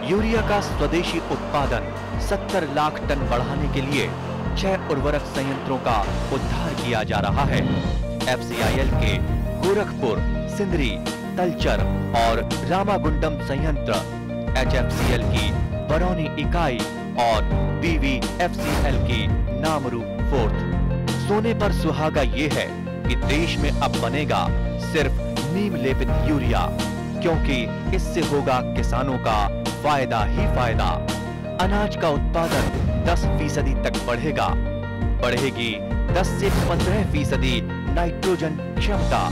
urea का स्वदेशी उत्पादन 70 लाख टन बढ़ाने के लिए छह उर्वरक संयंत्रों का उद्धार किया जा रहा है एफसीआईएल के गोरखपुर सिंदरी तलचर और रामागुंडम संयंत्र एचएफसीएल की बरौनी इकाई और बीवीएफसीएल की नामरू फोर्थ सोने पर सुहागा ये है कि देश में अब बनेगा सिर्फ नीम लेपित यूरिया क्योंकि इससे होगा किसानों का फायदा ही फायदा अनाज का उत्पादन 10 फीसदी तक बढ़ेगा बढ़ेगी 10 से 15 फीसदी नाइट्रोजन क्षमता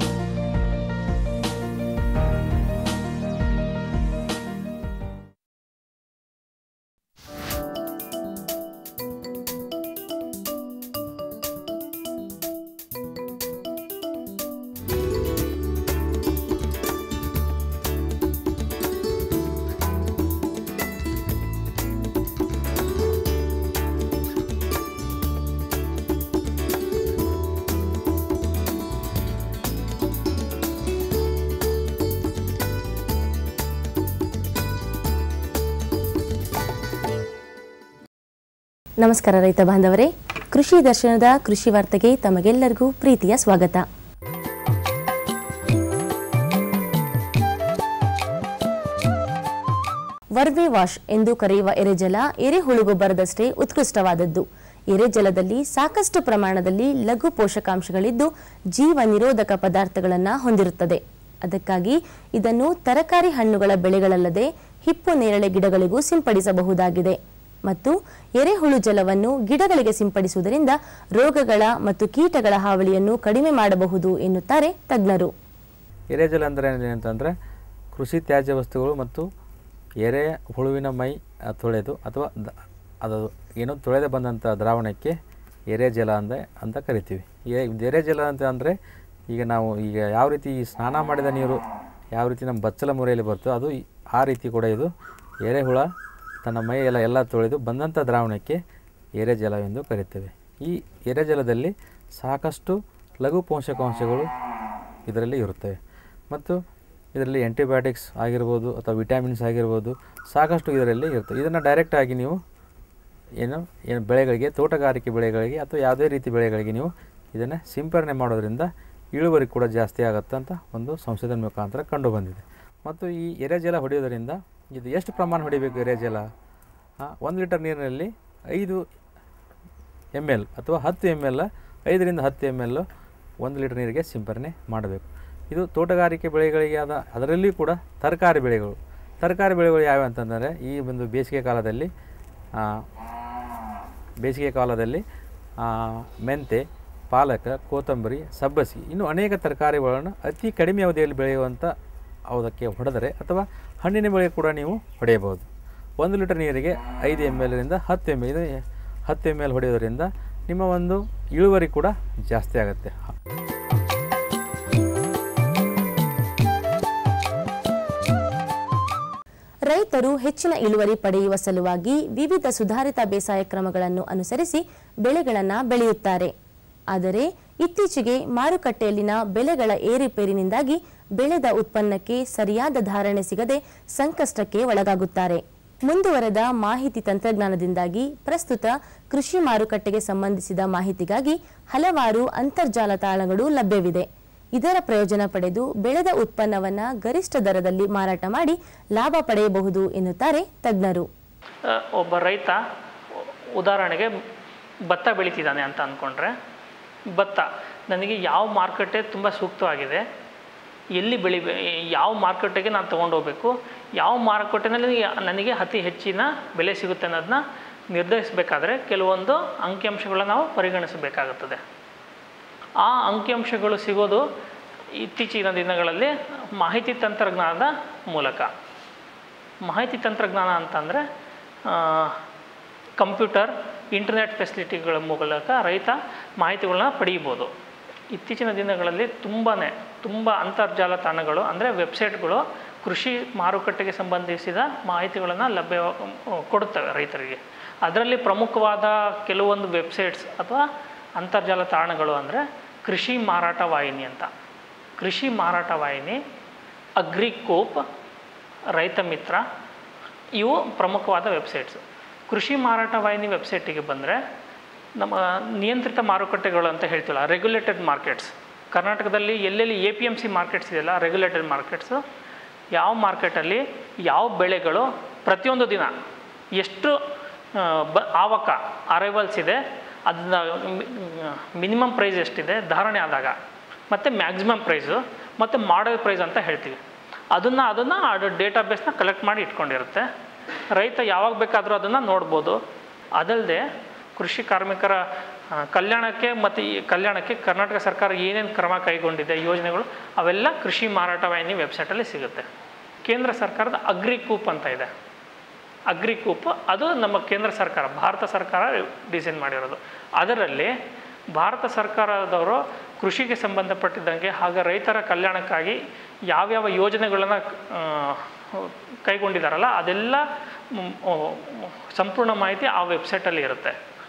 ನಮಸ್ಕಾರ ರೈತ ಬಾಂಧವರೇ ಕೃಷಿ ದರ್ಶನದ ಕೃಷಿ ವಾರ್ತೆಗೆ ತಮಗೆಲ್ಲರಿಗೂ ಪ್ರೀತಿಯ ಸ್ವಾಗತ ವರ್ವೆ ವಾಶ್ ಎಂದು ಕರೆಯುವ ಎರೆಜಲ ಎರೆಹುಳು ಗೊಬ್ಬರದಷ್ಟೇ ಉತ್ಕೃಷ್ಟವಾದದ್ದು ಎರೆಜಲದಲ್ಲಿ ಸಾಕಷ್ಟು ಪ್ರಮಾಣದಲ್ಲಿ ಲಘು ಪೋಷಕಾಂಶಗಳಿದ್ದು ಜೀವ ನಿರೋಧಕ ಪದಾರ್ಥಗಳನ್ನು ಹೊಂದಿರುತ್ತದೆ ಅದಕ್ಕಾಗಿ ಇದನ್ನು ತರಕಾರಿ ಹಣ್ಣುಗಳ ಬೆಳೆಗಳಲ್ಲದೆ ಹಿಪ್ಪು ನೇರಳೆ ಗಿಡಗಳಿಗೂ ಸಿಂಪಡಿಸಬಹುದಾಗಿದೆ ಮತ್ತು ಎರೆಹುಳು ಜಲವನ್ನು ಗಿಡಗಳಿಗೆ ಸಿಂಪಡಿಸುವುದರಿಂದ ರೋಗಗಳ ಮತ್ತು ಕೀಟಗಳ ಹಾವಳಿಯನ್ನು ಕಡಿಮೆ ಮಾಡಬಹುದು ಎನ್ನುತ್ತಾರೆ ತಜ್ಞರು ಎರೆಜಲ ಅಂದರೆ ಏನಂತಂದರೆ ಕೃಷಿ ತ್ಯಾಜ್ಯ ವಸ್ತುಗಳು ಮತ್ತು ಎರೆ ಹುಳುವಿನ ಮೈ ಆ, ತೊಳೆದು ಅಥವಾ ದ ಅದು ಏನೋ ತೊಳೆದು ಬಂದಂಥ ದ್ರಾವಣಕ್ಕೆ ಎರೆಜಲ ಅಂದ ಅಂತ ಕರಿತೀವಿ ಎ- ಎರೆಜಲ ಅಂತ ಅಂದರೆ ಈಗ ನಾವು ಈಗ ಯಾವ ರೀತಿ ಈ ಸ್ನಾನ ಮಾಡಿದ ನೀರು ಯಾವ ರೀತಿ ನಮ್ಮ ಬಚ್ಚಲ ಮುರೆಯಲ್ಲಿ ಬರ್ತೋ ಅದು ಈ- ಆ ರೀತಿ ಕೂಡ ಇದು ಎರೆಹುಳ ತನ್ನ ಮೈ ಎಲ್ಲ ಎಲ್ಲ ತೊಳೆದು ಬಂದಂಥ ದ್ರಾವಣಕ್ಕೆ ಎರೆಜಲ ಎಂದು ಕರಿತೇವೆ ಈ ಎರೆಜಲದಲ್ಲಿ ಸಾಕಷ್ಟು ಲಘು ಪೋಷಕಾಂಶಗಳು ಇದರಲ್ಲಿ ಇರುತ್ತವೆ ಮತ್ತು ಇದರಲ್ಲಿ ಆ್ಯಂಟಿಬಯೋಟಿಕ್ಸ್ ಆಗಿರ್ಬೋದು ಅಥವಾ ವಿಟಮಿನ್ಸ್ ಆಗಿರ್ಬೋದು ಸಾಕಷ್ಟು ಇದರಲ್ಲಿ ಇರ್ತವೆ ಇದನ್ನು ಡೈರೆಕ್ಟಾಗಿ ನೀವು ಏನು ಏನು ಬೆಳೆಗಳಿಗೆ ತೋಟಗಾರಿಕೆ ಬೆಳೆಗಳಿಗೆ ಅಥವಾ ಯಾವುದೇ ರೀತಿ ಬೆಳೆಗಳಿಗೆ ನೀವು ಇದನ್ನು ಸಿಂಪರಣೆ ಮಾಡೋದ್ರಿಂದ ಇಳುವರಿ ಕೂಡ ಜಾಸ್ತಿ ಆಗುತ್ತೆ ಅಂತ ಒಂದು ಸಂಶೋಧನೆ ಮುಖಾಂತರ ಕಂಡು ಬಂದಿದೆ ಮತ್ತು ಈ ಎರೆಜಲ ಹೊಡೆಯೋದರಿಂದ ಇದು ಎಷ್ಟು ಪ್ರಮಾಣ ಹೊಡಿಬೇಕು ಎರೆಜಲ ಒಂದು ಲೀಟರ್ ನೀರಿನಲ್ಲಿ ಐದು ಎಮ್ ಎಲ್ ಅಥವಾ ಹತ್ತು ಎಮ್ ಎಲ್ ಐದರಿಂದ ಹತ್ತು ಎಮ್ ಎಲ್ ಒಂದು ಲೀಟರ್ ನೀರಿಗೆ ಸಿಂಪರಣೆ ಮಾಡಬೇಕು ಇದು ತೋಟಗಾರಿಕೆ ಬೆಳೆಗಳಿಗೆ ಆದ ಅದರಲ್ಲಿಯೂ ಕೂಡ ತರಕಾರಿ ಬೆಳೆಗಳು ತರಕಾರಿ ಬೆಳೆಗಳು ಯಾವ್ಯಾವ ಅಂತಂದರೆ ಈ ಒಂದು ಬೇಸಿಗೆ ಕಾಲದಲ್ಲಿ ಆ, ಬೇಸಿಗೆ ಕಾಲದಲ್ಲಿ ಆ, ಮೆಂತೆ ಪಾಲಕ ಕೊತ್ತಂಬರಿ ಸಬ್ಬಸಿ ಇನ್ನು ಅನೇಕ ತರಕಾರಿಗಳನ್ನು ಅತಿ ಕಡಿಮೆ ಅವಧಿಯಲ್ಲಿ ಬೆಳೆಯುವಂಥ ಅದಕ್ಕೆ ಹೊಡೆದರೆ ಅಥವಾ ಹಣ್ಣಿನ ಬೆಳೆ ಕೂಡ ನೀವು ಹೊಡೆಯಬಹುದು ಒಂದು ಲೀಟರ್ ನೀರಿಗೆ ಐದು ಎಮ್ ಎಲ್ರಿಂದ ಹತ್ತು ಎಮ್ ಎಲ್ ಹತ್ತು ಎಮ್ ಎಲ್ ಹೊಡೆಯೋದ್ರಿಂದ ನಿಮ್ಮ ಒಂದು ಇಳುವರಿ ಕೂಡ ಜಾಸ್ತಿ ಆಗುತ್ತೆ ರೈತರು ಹೆಚ್ಚಿನ ಇಳುವರಿ ಪಡೆಯುವ ಸಲುವಾಗಿ ವಿವಿಧ ಸುಧಾರಿತ ಬೇಸಾಯ ಕ್ರಮಗಳನ್ನು ಅನುಸರಿಸಿ ಬೆಳೆಗಳನ್ನು ಬೆಳೆಯುತ್ತಾರೆ ಆದರೆ ಇತ್ತೀಚೆಗೆ ಮಾರುಕಟ್ಟೆಯಲ್ಲಿನ ಬೆಲೆಗಳ ಏರುಪೇರಿನಿಂದಾಗಿ ಬೆಳೆದ ಉತ್ಪನ್ನಕ್ಕೆ ಸರಿಯಾದ ಧಾರಣೆ ಸಿಗದೆ ಸಂಕಷ್ಟಕ್ಕೆ ಒಳಗಾಗುತ್ತಾರೆ ಮುಂದುವರೆದ ಮಾಹಿತಿ ತಂತ್ರಜ್ಞಾನದಿಂದಾಗಿ ಪ್ರಸ್ತುತ ಕೃಷಿ ಮಾರುಕಟ್ಟೆಗೆ ಸಂಬಂಧಿಸಿದ ಮಾಹಿತಿಗಾಗಿ ಹಲವಾರು ಅಂತರ್ಜಾಲ ತಾಣಗಳು ಲಭ್ಯವಿದೆ ಇದರ ಪ್ರಯೋಜನ ಪಡೆದು ಬೆಳೆದ ಉತ್ಪನ್ನವನ್ನ ಗರಿಷ್ಠ ದರದಲ್ಲಿ ಮಾರಾಟ ಮಾಡಿ ಲಾಭ ಪಡೆಯಬಹುದು ಎನ್ನುತ್ತಾರೆ ತಜ್ಞರು ಆ, ಒಬ್ಬ ರೈತ ಉದಾಹರಣೆಗೆ ಭತ್ತ ಬೆಳೀತಿದ್ದಾನೆ ಅಂತ ಅಂದ್ಕೊಂಡ್ರೆ ಭತ್ತ ನನಗೆ ಯಾವ ಮಾರುಕಟ್ಟೆ ತುಂಬ ಸೂಕ್ತವಾಗಿದೆ ಎಲ್ಲಿ ಬೆಳಿಬೇ ಯಾವ ಮಾರುಕಟ್ಟೆಗೆ ನಾನು ತೊಗೊಂಡೋಗ್ಬೇಕು ಯಾವ ಮಾರುಕಟ್ಟೆನಲ್ಲಿ ನನಗೆ ಅತಿ ಹೆಚ್ಚಿನ ಬೆಲೆ ಸಿಗುತ್ತೆ ಅನ್ನೋದನ್ನ ನಿರ್ಧರಿಸಬೇಕಾದ್ರೆ ಕೆಲವೊಂದು ಅಂಕಿಅಂಶಗಳನ್ನ ನಾವು ಪರಿಗಣಿಸಬೇಕಾಗುತ್ತದೆ ಆ ಅಂಕಿಅಂಶಗಳು ಸಿಗೋದು ಇತ್ತೀಚಿನ ದಿನಗಳಲ್ಲಿ ಮಾಹಿತಿ ತಂತ್ರಜ್ಞಾನದ ಮೂಲಕ ಮಾಹಿತಿ ತಂತ್ರಜ್ಞಾನ ಅಂತಂದರೆ ಕಂಪ್ಯೂಟರ್ ಇಂಟರ್ನೆಟ್ ಫೆಸಿಲಿಟಿಗಳ ಮೂಲಕ ರೈತ ಮಾಹಿತಿಗಳನ್ನ ಪಡೆಯಬೋದು ಇತ್ತೀಚಿನ ದಿನಗಳಲ್ಲಿ ತುಂಬಾ ತುಂಬ ಅಂತರ್ಜಾಲ ತಾಣಗಳು ಅಂದರೆ ವೆಬ್ಸೈಟ್ಗಳು ಕೃಷಿ ಮಾರುಕಟ್ಟೆಗೆ ಸಂಬಂಧಿಸಿದ ಮಾಹಿತಿಗಳನ್ನು ಲಭ್ಯ ಕೊಡುತ್ತವೆ ರೈತರಿಗೆ ಅದರಲ್ಲಿ ಪ್ರಮುಖವಾದ ಕೆಲವೊಂದು ವೆಬ್ಸೈಟ್ಸ್ ಅಥವಾ ಅಂತರ್ಜಾಲ ತಾಣಗಳು ಅಂದರೆ ಕೃಷಿ ಮಾರಾಟ ವಾಹಿನಿ ಅಂತ ಕೃಷಿ ಮಾರಾಟ ವಾಹಿನಿ ಅಗ್ರಿಕೋಪ್ ರೈತ ಮಿತ್ರ ಇವು ಪ್ರಮುಖವಾದ ವೆಬ್ಸೈಟ್ಸ್ ಕೃಷಿ ಮಾರಾಟ ವಾಹಿನಿ ವೆಬ್ಸೈಟಿಗೆ ಬಂದರೆ ನಮ್ಮ ನಿಯಂತ್ರಿತ ಮಾರುಕಟ್ಟೆಗಳು ಅಂತ ಹೇಳ್ತೀವಲ್ಲ ರೆಗ್ಯುಲೇಟೆಡ್ ಮಾರ್ಕೆಟ್ಸ್ ಕರ್ನಾಟಕದಲ್ಲಿ ಎಲ್ಲೆಲ್ಲಿ A P M C markets ಇದೆಯಲ್ಲ ರೆಗ್ಯುಲೇಟೆಡ್ ಮಾರ್ಕೆಟ್ಸು ಯಾವ ಮಾರ್ಕೆಟಲ್ಲಿ ಯಾವ ಬೆಳೆಗಳು ಪ್ರತಿಯೊಂದು ದಿನ ಎಷ್ಟು ಆ, ಬ ಆವಕ ಅರೈವಲ್ಸ್ ಇದೆ ಅದನ್ನ ಮಿನಿಮಮ್ ಪ್ರೈಸ್ ಎಷ್ಟಿದೆ ಧಾರಣೆ ಆದಾಗ ಮತ್ತು ಮ್ಯಾಕ್ಸಿಮಮ್ ಪ್ರೈಸು ಮತ್ತು ಮಾಡೆಲ್ ಪ್ರೈಸ್ ಅಂತ ಹೇಳ್ತೀವಿ ಅದನ್ನು ಅದನ್ನು ಅದು ಡೇಟಾಬೇಸ್ನ ಕಲೆಕ್ಟ್ ಮಾಡಿ ಇಟ್ಕೊಂಡಿರುತ್ತೆ ರೈತ ಯಾವಾಗ ಬೇಕಾದರೂ ಅದನ್ನು ನೋಡ್ಬೋದು ಅದಲ್ಲದೆ ಕೃಷಿ ಕಾರ್ಮಿಕರ ಆ, ಕಲ್ಯಾಣಕ್ಕೆ ಮತ್ತು ಈ ಕಲ್ಯಾಣಕ್ಕೆ ಕರ್ನಾಟಕ ಸರ್ಕಾರ ಏನೇನು ಕ್ರಮ ಕೈಗೊಂಡಿದೆ ಯೋಜನೆಗಳು ಅವೆಲ್ಲ ಕೃಷಿ ಮಾರಾಟ ವಾಹಿನಿ ವೆಬ್ಸೈಟಲ್ಲಿ ಸಿಗುತ್ತೆ ಕೇಂದ್ರ ಸರ್ಕಾರದ ಅಗ್ರಿ ಕೂಪ್ ಅಂತ ಇದೆ ಅಗ್ರಿ ಕೂಪ್ ಅದು ನಮ್ಮ ಕೇಂದ್ರ ಸರ್ಕಾರ ಭಾರತ ಸರ್ಕಾರ ಡಿಸೈನ್ ಮಾಡಿರೋದು ಅದರಲ್ಲಿ ಭಾರತ ಸರ್ಕಾರದವರು ಕೃಷಿಗೆ ಸಂಬಂಧಪಟ್ಟಿದ್ದಂಗೆ ಹಾಗೆ ರೈತರ ಕಲ್ಯಾಣಕ್ಕಾಗಿ ಯಾವ್ಯಾವ ಯೋಜನೆಗಳನ್ನು ಕೈಗೊಂಡಿದ್ದಾರಲ್ಲ ಅದೆಲ್ಲ ಮ್, ಓ, ಸಂಪೂರ್ಣ ಮಾಹಿತಿ ಆ ವೆಬ್ಸೈಟಲ್ಲಿ ಇರುತ್ತೆ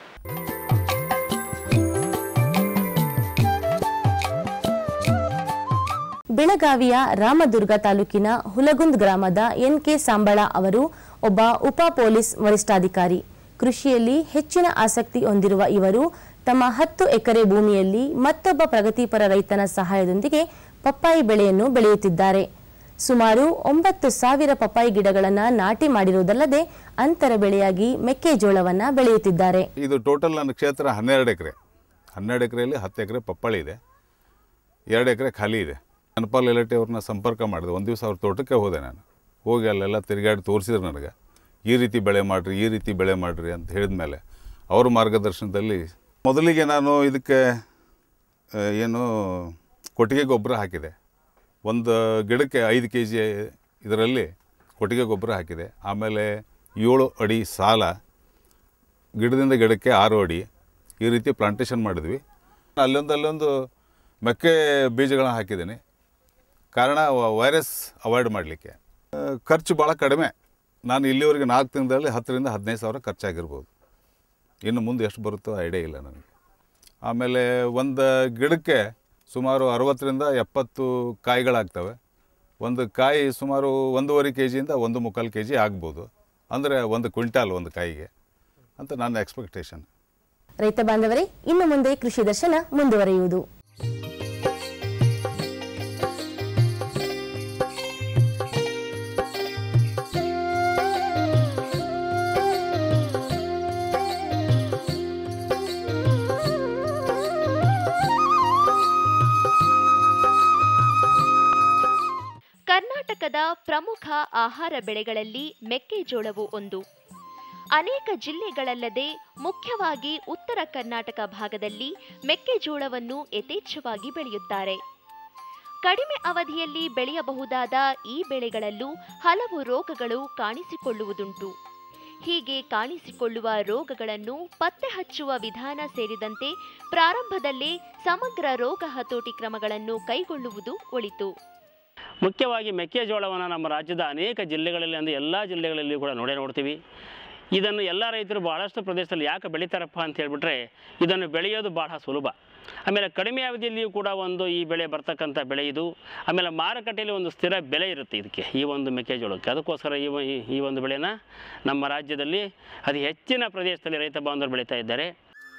ಬೆಳಗಾವಿಯ ರಾಮದುರ್ಗ ತಾಲೂಕಿನ ಹುಲಗುಂದ್ ಗ್ರಾಮದ ಎನ್ ಕೆ ಸಾಂಬಳ ಅವರು ಒಬ್ಬ ಉಪ ಪೊಲೀಸ್ ವರಿಷ್ಠಾಧಿಕಾರಿ ಕೃಷಿಯಲ್ಲಿ ಹೆಚ್ಚಿನ ಆಸಕ್ತಿ ಹೊಂದಿರುವ ಇವರು ತಮ್ಮ ಹತ್ತು ಎಕರೆ ಭೂಮಿಯಲ್ಲಿ ಮತ್ತೊಬ್ಬ ಪ್ರಗತಿಪರ ರೈತನ ಸಹಾಯದೊಂದಿಗೆ ಪಪ್ಪಾಯಿ ಬೆಳೆಯನ್ನು ಬೆಳೆಯುತ್ತಿದ್ದಾರೆ ಸುಮಾರು ಒಂಬತ್ತು ಸಾವಿರ ಪಪ್ಪಾಯಿ ಗಿಡಗಳನ್ನು ನಾಟಿ ಮಾಡಿರುವುದಲ್ಲದೆ ಅಂತರ ಬೆಳೆಯಾಗಿ ಮೆಕ್ಕೆಜೋಳವನ್ನ ಬೆಳೆಯುತ್ತಿದ್ದಾರೆ ಇದು ಟೋಟಲ್ ನನ್ನ ಕ್ಷೇತ್ರ ಹನ್ನೆರಡು ಎಕರೆ ಹನ್ನೆರಡು ಎಕರೆಯಲ್ಲಿ ಹತ್ತು ಎಕರೆ ಪಪ್ಪಾಳಿ ಇದೆ ಎರಡು ಎಕರೆ ಖಾಲಿ ಇದೆ ಅನ್ಪಾಲ್ ಎಲಟಿ ಅವ್ರನ್ನ ಸಂಪರ್ಕ ಮಾಡಿದೆ ಒಂದು ದಿವಸ ಅವ್ರ ತೋಟಕ್ಕೆ ಹೋದೆ ನಾನು ಹೋಗಿ ಅಲ್ಲೆಲ್ಲ ತಿರುಗಾಡಿ ತೋರಿಸಿದ್ರು ನನಗೆ ಈ ರೀತಿ ಬೆಳೆ ಮಾಡಿರಿ ಈ ರೀತಿ ಬೆಳೆ ಮಾಡಿರಿ ಅಂತ ಹೇಳಿದ ಮೇಲೆ ಅವ್ರ ಮಾರ್ಗದರ್ಶನದಲ್ಲಿ ಮೊದಲಿಗೆ ನಾನು ಇದಕ್ಕೆ ಆ, ಏನು ಕೊಟ್ಟಿಗೆ ಗೊಬ್ಬರ ಹಾಕಿದೆ ಒಂದು ಗಿಡಕ್ಕೆ ಐದು ಕೆ ಜಿ ಇದರಲ್ಲಿ ಕೊಟ್ಟಿಗೆ ಗೊಬ್ಬರ ಹಾಕಿದೆ ಆಮೇಲೆ ಏಳು ಅಡಿ ಸಾಲ ಗಿಡದಿಂದ ಗಿಡಕ್ಕೆ ಆರು ಅಡಿ ಈ ರೀತಿ ಪ್ಲಾಂಟೇಶನ್ ಮಾಡಿದ್ವಿ ಅಲ್ಲೊಂದು ಅಲ್ಲೊಂದು ಮೆಕ್ಕೆ ಬೀಜಗಳನ್ನ ಹಾಕಿದ್ದೀನಿ ಕಾರಣ ವ- ವೈರಸ್ ಅವಾಯ್ಡ್ ಮಾಡಲಿಕ್ಕೆ ಖರ್ಚು ಭಾಳ ಕಡಿಮೆ ನಾನು ಇಲ್ಲಿವರೆಗೆ ನಾಲ್ಕು ತಿಂಗಳಲ್ಲಿ ಹತ್ತರಿಂದ ಹದಿನೈದು ಸಾವಿರ ಖರ್ಚಾಗಿರ್ಬೋದು ಇನ್ನು ಮುಂದೆ ಎಷ್ಟು ಬರುತ್ತೋ ಐಡಿಯಾ ಇಲ್ಲ ನನಗೆ ಆಮೇಲೆ ಒಂದು ಗಿಡಕ್ಕೆ ಸುಮಾರು ಅರವತ್ತರಿಂದ ಎಪ್ಪತ್ತು ಕಾಯಿಗಳಾಗ್ತವೆ ಒಂದು ಕಾಯಿ ಸುಮಾರು ಒಂದೂವರೆ ಕೆ ಜಿಯಿಂದ ಒಂದು ಮುಕ್ಕಾಲು ಕೆ ಜಿ ಆಗ್ಬೋದು ಅಂದರೆ ಒಂದು ಕ್ವಿಂಟಾಲ್ ಒಂದು ಕಾಯಿಗೆ ಅಂತ ನನ್ನ ಎಕ್ಸ್ಪೆಕ್ಟೇಷನ್ ರೈತ ಬಾಂಧವರೇ ಇನ್ನು ಮುಂದೆ ಕೃಷಿ ದರ್ಶನ ಮುಂದುವರಿಯುವುದು ಕರ್ನಾಟಕದ ಪ್ರಮುಖ ಆಹಾರ ಬೆಳೆಗಳಲ್ಲಿ ಮೆಕ್ಕೆಜೋಳವು ಒಂದು ಅನೇಕ ಜಿಲ್ಲೆಗಳಲ್ಲದೆ ಮುಖ್ಯವಾಗಿ ಉತ್ತರ ಕರ್ನಾಟಕ ಭಾಗದಲ್ಲಿ ಮೆಕ್ಕೆಜೋಳವನ್ನು ಯಥೇಚ್ಛವಾಗಿ ಬೆಳೆಯುತ್ತಾರೆ ಕಡಿಮೆ ಅವಧಿಯಲ್ಲಿ ಬೆಳೆಯಬಹುದಾದ ಈ ಬೆಳೆಗಳಲ್ಲೂ ಹಲವು ರೋಗಗಳು ಕಾಣಿಸಿಕೊಳ್ಳುವುದುಂಟು ಹೀಗೆ ಕಾಣಿಸಿಕೊಳ್ಳುವ ರೋಗಗಳನ್ನು ಪತ್ತೆ ಹಚ್ಚುವ ವಿಧಾನ ಸೇರಿದಂತೆ ಪ್ರಾರಂಭದಲ್ಲೇ ಸಮಗ್ರ ರೋಗ ಹತೋಟಿ ಕ್ರಮಗಳನ್ನು ಕೈಗೊಳ್ಳುವುದು ಒಳಿತು ಮುಖ್ಯವಾಗಿ ಮೆಕ್ಕೆಜೋಳವನ್ನು ನಮ್ಮ ರಾಜ್ಯದ ಅನೇಕ ಜಿಲ್ಲೆಗಳಲ್ಲಿ ಅಂದರೆ ಎಲ್ಲ ಜಿಲ್ಲೆಗಳಲ್ಲಿ ಕೂಡ ನೋಡೇ ನೋಡ್ತೀವಿ ಇದನ್ನು ಎಲ್ಲ ರೈತರು ಭಾಳಷ್ಟು ಪ್ರದೇಶದಲ್ಲಿ ಯಾಕೆ ಬೆಳೀತಾರಪ್ಪ ಅಂತ ಹೇಳ್ಬಿಟ್ರೆ ಇದನ್ನು ಬೆಳೆಯೋದು ಬಹಳ ಸುಲಭ ಆಮೇಲೆ ಕಡಿಮೆ ಅವಧಿಯಲ್ಲಿಯೂ ಕೂಡ ಒಂದು ಈ ಬೆಳೆ ಬರ್ತಕ್ಕಂಥ ಬೆಳೆ ಇದು ಆಮೇಲೆ ಮಾರುಕಟ್ಟೆಯಲ್ಲಿ ಒಂದು ಸ್ಥಿರ ಬೆಲೆ ಇರುತ್ತೆ ಇದಕ್ಕೆ ಈ ಒಂದು ಮೆಕ್ಕೆಜೋಳಕ್ಕೆ ಅದಕ್ಕೋಸ್ಕರ ಈ ಒ- ಈ- ಈ ಒಂದು ಬೆಳೆನ ನಮ್ಮ ರಾಜ್ಯದಲ್ಲಿ ಅತಿ ಹೆಚ್ಚಿನ ಪ್ರದೇಶದಲ್ಲಿ ರೈತ ಬಾಂಧವರು ಬೆಳೀತಾ ಇದ್ದಾರೆ